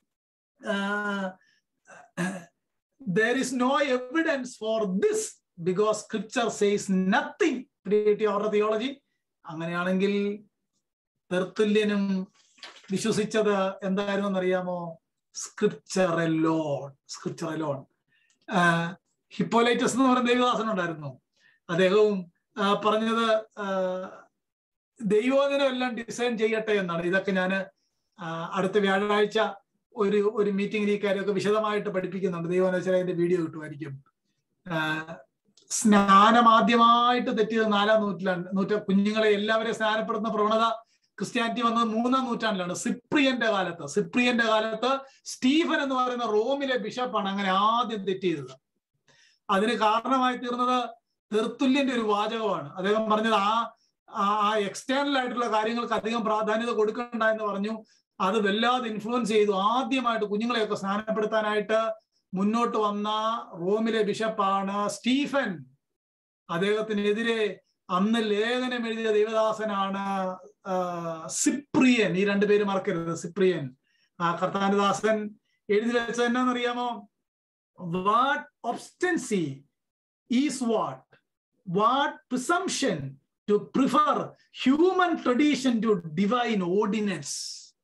there is no evidence for this because scripture says nothing പിടികിട്ടിയോ അവരുടെ തിയോളജി അങ്ങനെയാണെങ്കിൽ തെർത്തുല്യനും വിശ്വസിച്ചത് എന്തായിരുന്നു എന്നറിയാമോ scripture alone scripture alone Hippolytus എന്ന് പറയുന്ന ദേവദാസൻ ഉണ്ടായിരുന്നു അദ്ദേഹവും പറഞ്ഞത് ദൈവോധനം എല്ലാം ഡിസൈൻ ചെയ്യട്ടെ എന്നാണ് ഇതൊക്കെ ഞാൻ അടുത്ത വ്യാഴാഴ്ച ഒരു ഒരു മീറ്റിംഗിൽ ഈ കാര്യമൊക്കെ വിശദമായിട്ട് പഠിപ്പിക്കുന്നുണ്ട് ദൈവോധന അതിന്റെ വീഡിയോ കിട്ടുമായിരിക്കും സ്നാനം ആദ്യമായിട്ട് തെറ്റിയത് നാലാം നൂറ്റിലാണ് നൂറ്റ കുഞ്ഞുങ്ങളെ എല്ലാവരെയും സ്നാനപ്പെടുന്ന പ്രവണത ക്രിസ്ത്യാനിറ്റി വന്നത് മൂന്നാം നൂറ്റാണ്ടിലാണ് സിപ്രിയന്റെ കാലത്ത് സിപ്രിയന്റെ കാലത്ത് സ്റ്റീഫൻ എന്ന് പറയുന്ന റോമിലെ ബിഷപ്പാണ് അങ്ങനെ ആദ്യം തെറ്റ് ചെയ്തത് അതിന് കാരണമായി തീർന്നത് തെർത്തുല്യന്റെ ഒരു വാചകമാണ് അദ്ദേഹം പറഞ്ഞത് ആ ആ എക്സ്റ്റേണൽ ആയിട്ടുള്ള കാര്യങ്ങൾക്ക് അധികം പ്രാധാന്യത കൊടുക്കണ്ട എന്ന് പറഞ്ഞു അത് വല്ലാതെ ഇൻഫ്ലുവൻസ് ചെയ്തു ആദ്യമായിട്ട് കുഞ്ഞുങ്ങളെയൊക്കെ സ്നാനപ്പെടുത്താനായിട്ട് മുന്നോട്ട് വന്ന റോമിലെ ബിഷപ്പാണ് സ്റ്റീഫൻ അദ്ദേഹത്തിനെതിരെ അന്ന് ലേഖനം എഴുതിയ ദേവദാസനാണ് സിപ്രിയൻ ഈ രണ്ടുപേര് മറക്കരുത് സിപ്രിയൻ ആ കർത്താനദാസൻ എഴുതി വെച്ചത് എന്നാന്നറിയാമോ what obstinacy is what what presumption to prefer human tradition to divine ordinance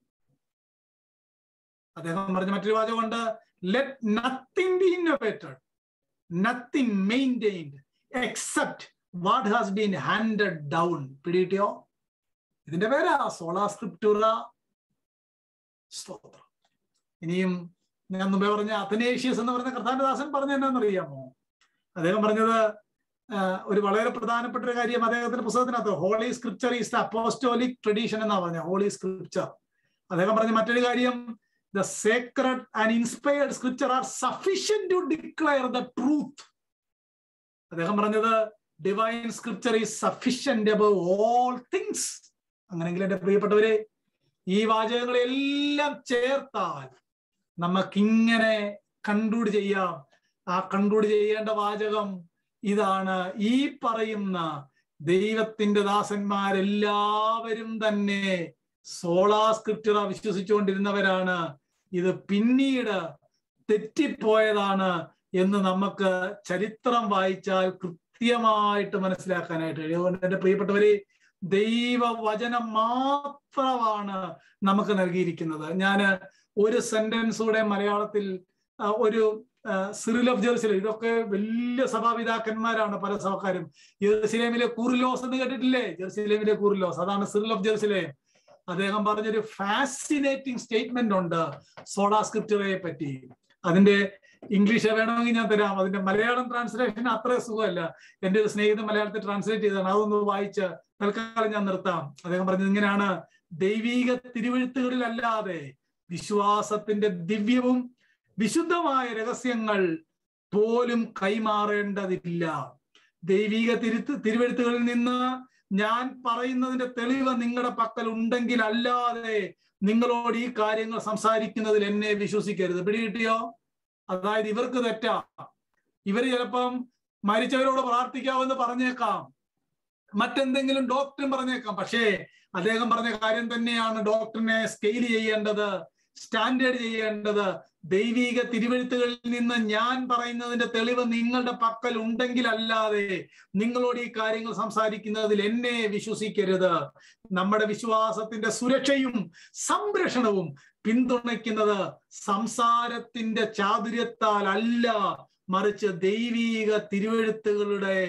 അദ്ദേഹം പറഞ്ഞ മറ്റൊരു വാചകമുണ്ട് let nothing be innovated nothing maintained except what has been handed down പിടികിട്ടിയോ ഇതിന്റെ പേരാ സോളാ സ്ക്രിപ്റ്റുറ സ്തോത്രം ഇനിയും ഞാൻ മുമ്പേ പറഞ്ഞ അഥനേഷ്യസ് എന്ന് പറഞ്ഞ കർത്താനദാസൻ പറഞ്ഞ എന്നാന്നറിയാമോ അദ്ദേഹം പറഞ്ഞത് ഒരു വളരെ പ്രധാനപ്പെട്ട ഒരു കാര്യം അദ്ദേഹത്തിന്റെ പുസ്തകത്തിനകത്ത് holy scripture is the apostolic tradition എന്നാ പറഞ്ഞ ഹോളി സ്ക്രിപ്ചർ അദ്ദേഹം പറഞ്ഞ മറ്റൊരു കാര്യം the sacred and inspired scripture are sufficient to declare the truth അദ്ദേഹം പറഞ്ഞത് divine scripture is sufficient above all things അങ്ങനെങ്കിൽ എന്റെ പ്രിയപ്പെട്ടവരെ ഈ വാചകങ്ങളെല്ലാം ചേർത്താൽ നമുക്കിങ്ങനെ കൺക്ലൂഡ് ചെയ്യാം ആ കൺക്ലൂഡ് ചെയ്യേണ്ട വാചകം ഇതാണ് ഈ പറയുന്ന ദൈവത്തിന്റെ ദാസന്മാരെല്ലാവരും തന്നെ സോളാ സ്ക്രിപ്റ്ററ വിശ്വസിച്ചുകൊണ്ടിരുന്നവരാണ് ഇത് പിന്നീട് തെറ്റിപ്പോയതാണ് എന്ന് നമുക്ക് ചരിത്രം വായിച്ചാൽ കൃത്യമായിട്ട് മനസ്സിലാക്കാനായിട്ട് അതുകൊണ്ട് എന്റെ പ്രിയപ്പെട്ടവരെ ദൈവവചനം മാത്രമാണ് നമുക്ക് നൽകിയിരിക്കുന്നത് ഞാൻ ഒരു സെന്റൻസ് കൂടെ മലയാളത്തിൽ ഒരു സിറിൽ ഓഫ് ജെറുസലേം ഇതൊക്കെ വലിയ സഭാപിതാക്കന്മാരാണ് പല സഭക്കാരും ജെറുസലേമിലെ കൂറിലോസ് എന്ന് കേട്ടിട്ടില്ലേ ജെറുസലേമിലെ കൂറിലോസ് അതാണ് സിറിൽ ഓഫ് ജെറുസലേം അദ്ദേഹം പറഞ്ഞൊരു ഫാസിനേറ്റിംഗ് സ്റ്റേറ്റ്മെന്റ് ഉണ്ട് സോഡാ സ്ക്രിപ്റ്ററെ പറ്റി അതിന്റെ ഇംഗ്ലീഷ് വേണമെങ്കിൽ ഞാൻ തരാം അതിന്റെ മലയാളം ട്രാൻസ്ലേഷൻ അത്ര സുഖമല്ല എന്റെ ഒരു സ്നേഹിതൻ മലയാളത്തിൽ ട്രാൻസ്ലേറ്റ് ചെയ്തതാണ് അതൊന്ന് വായിച്ച് തൽക്കാലം ഞാൻ നിർത്താം അദ്ദേഹം പറഞ്ഞത് ഇങ്ങനെയാണ് ദൈവീക തിരുവഴുത്തുകളിലല്ലാതെ വിശ്വാസത്തിന്റെ ദിവ്യവും വിശുദ്ധമായ രഹസ്യങ്ങൾ പോലും കൈമാറേണ്ടതില്ല ദൈവിക തിരുത്ത് തിരുവഴുത്തുകളിൽ നിന്ന് ഞാൻ പറയുന്നതിന്റെ തെളിവ് നിങ്ങളുടെ പക്കൽ ഉണ്ടെങ്കിൽ അല്ലാതെ നിങ്ങളോട് ഈ കാര്യങ്ങൾ സംസാരിക്കുന്നതിൽ എന്നെ വിശ്വസിക്കരുത് പിടികിട്ടിയോ അതായത് ഇവർക്ക് തെറ്റാ ഇവര് ചിലപ്പം മരിച്ചവരോട് പ്രാർത്ഥിക്കാമെന്ന് പറഞ്ഞേക്കാം മറ്റെന്തെങ്കിലും ഡോക്ടറും പറഞ്ഞേക്കാം പക്ഷേ അദ്ദേഹം പറഞ്ഞ കാര്യം തന്നെയാണ് ഡോക്ടറിനെ സ്കെയിൽ ചെയ്യേണ്ടത് സ്റ്റാൻഡേർഡ് ചെയ്യേണ്ടത് ദൈവിക തിരുവഴുത്തുകളിൽ നിന്ന് ഞാൻ പറയുന്നതിന്റെ തെളിവ് നിങ്ങളുടെ പക്കൽ ഉണ്ടെങ്കിൽ അല്ലാതെ നിങ്ങളോട് ഈ കാര്യങ്ങൾ സംസാരിക്കുന്നതിൽ എന്നെ വിശ്വസിക്കരുത് നമ്മുടെ വിശ്വാസത്തിന്റെ സുരക്ഷയും സംരക്ഷണവും പിന്തുണയ്ക്കുന്നത് സംസാരത്തിന്റെ ചാതുര്യത്താൽ അല്ല മറിച്ച് ദൈവീക തിരുവഴുത്തുകളുടെ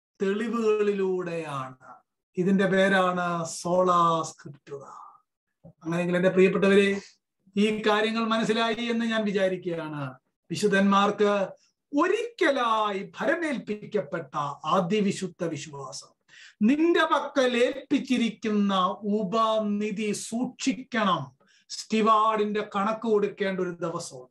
തെളിവുകളിലൂടെയാണ് ഇതിന്റെ പേരാണ് സോളാ സ്ക്രിപ്റ്റുക അങ്ങനെയെങ്കിൽ എന്റെ പ്രിയപ്പെട്ടവരെ ഈ കാര്യങ്ങൾ മനസ്സിലായി എന്ന് ഞാൻ വിചാരിക്കുകയാണ് വിശുദ്ധന്മാർക്ക് ഒരിക്കലായി ഭരമേൽപ്പിക്കപ്പെട്ട ആദ്യവിശുദ്ധ വിശ്വാസം നിന്റെ പക്കൽ ഏൽപ്പിച്ചിരിക്കുന്ന ഉപനിധി സൂക്ഷിക്കണം സ്റ്റിവാർഡിന്റെ കണക്ക് കൊടുക്കേണ്ട ഒരു ദിവസമുണ്ട്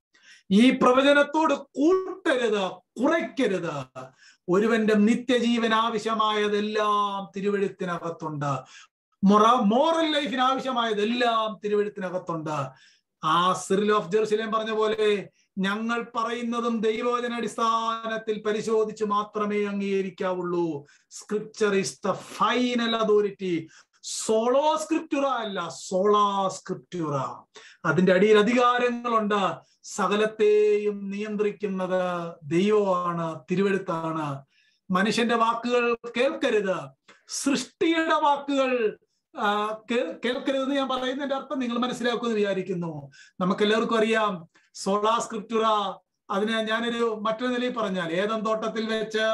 ഈ പ്രവചനത്തോട് കൂട്ടരുത് കുറയ്ക്കരുത് ഒരുവന്റെ നിത്യജീവൻ ആവശ്യമായതെല്ലാം തിരുവഴുത്തിനകത്തുണ്ട് മൊറ മോറൽ ലൈഫിന് ആവശ്യമായതെല്ലാം തിരുവഴുത്തിനകത്തുണ്ട് ആ സിറിൽ ഓഫ് ജെറുസലേം പറഞ്ഞ പോലെ ഞങ്ങൾ പറയുന്നതും ദൈവവചന അടിസ്ഥാനത്തിൽ പരിശോധിച്ച് മാത്രമേ അംഗീകരിക്കാവുള്ളൂ scripture is the final authority solo scriptura അല്ല സോളാ സ്ക്രിപ്റ്റുറ അതിന്റെ അടിയിൽ അധികാരങ്ങളുണ്ട് സകലത്തെയും നിയന്ത്രിക്കുന്നത് ദൈവമാണ് തിരുവെടുത്താണ് മനുഷ്യന്റെ വാക്കുകൾ കേൾക്കരുത് സൃഷ്ടിയുടെ വാക്കുകൾ കേൾക്കരുതെന്ന് ഞാൻ പറയുന്നതിന്റെ അർത്ഥം നിങ്ങൾ മനസ്സിലാക്കുമെന്ന് വിചാരിക്കുന്നു നമുക്ക് എല്ലാവർക്കും അറിയാം സോളാ സ്ക്രിപ്റ്റുറ അതിനെ ഞാനൊരു മറ്റൊരു നിലയിൽ പറഞ്ഞാൽ ഏതം തോട്ടത്തിൽ വെച്ച്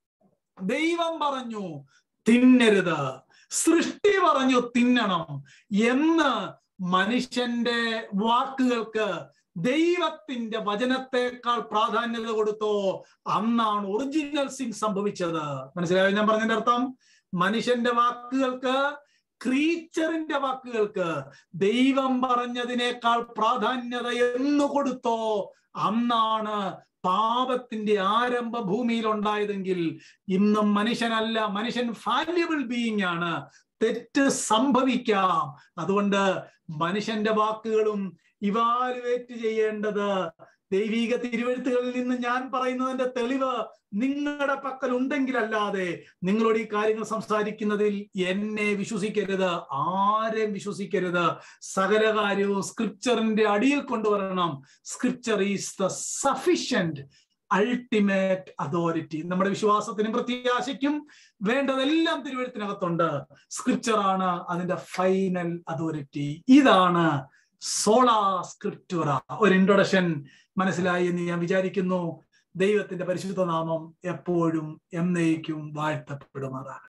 ദൈവം പറഞ്ഞു തിന്നരുത് സൃഷ്ടി പറഞ്ഞു തിന്നണം എന്ന് മനുഷ്യന്റെ വാക്കുകൾക്ക് ദൈവത്തിന്റെ വചനത്തെക്കാൾ പ്രാധാന്യത കൊടുത്തോ അന്നാണ് ഒറിജിനൽ സിൻ സംഭവിച്ചത് മനസ്സിലായോ ഞാൻ പറഞ്ഞതിന്റെ അർത്ഥം മനുഷ്യന്റെ വാക്കുകൾക്ക് ക്രീച്ചറിന്റെ വാക്കുകൾക്ക് ദൈവം പറഞ്ഞതിനേക്കാൾ പ്രാധാന്യത എന്ന് കൊടുത്തോ അന്നാണ് പാപത്തിന്റെ ആരംഭ ഭൂമിയിൽ ഉണ്ടായതെങ്കിൽ ഇന്നും മനുഷ്യനല്ല മനുഷ്യൻ വാല്യബിൾ ബീയിങ് ആണ് തെറ്റ് സംഭവിക്കാം അതുകൊണ്ട് മനുഷ്യന്റെ വാക്കുകളും ഇവാലുവേറ്റ് ചെയ്യേണ്ടത് ദൈവിക തിരുവഴുത്തുകളിൽ നിന്ന് ഞാൻ പറയുന്നതിന്റെ തെളിവ് നിങ്ങളുടെ പക്കൽ ഉണ്ടെങ്കിലല്ലാതെ നിങ്ങളോട് ഈ കാര്യങ്ങൾ സംസാരിക്കുന്നതിൽ എന്നെ വിശ്വസിക്കരുത് ആരെയും വിശ്വസിക്കരുത് സകല കാര്യവും സ്ക്രിപ്ചറിന്റെ അടിയിൽ കൊണ്ടുവരണം scripture is the sufficient ultimate authority നമ്മുടെ വിശ്വാസത്തിനും പ്രത്യാശയ്ക്കും വേണ്ടതെല്ലാം തിരുവഴുത്തിനകത്തുണ്ട് സ്ക്രിപ്ചർ ആണ് അതിന്റെ ഫൈനൽ അതോറിറ്റി ഇതാണ് സോളാ സ്ക്രിപ്റ്റുറ ഒരു ഇൻട്രൊഡക്ഷൻ മനസ്സിലായി എന്ന് ഞാൻ വിചാരിക്കുന്നു ദൈവത്തിന്റെ പരിശുദ്ധ നാമം എപ്പോഴും എന്നേക്കും വാഴ്ത്തപ്പെടുമാറാണ്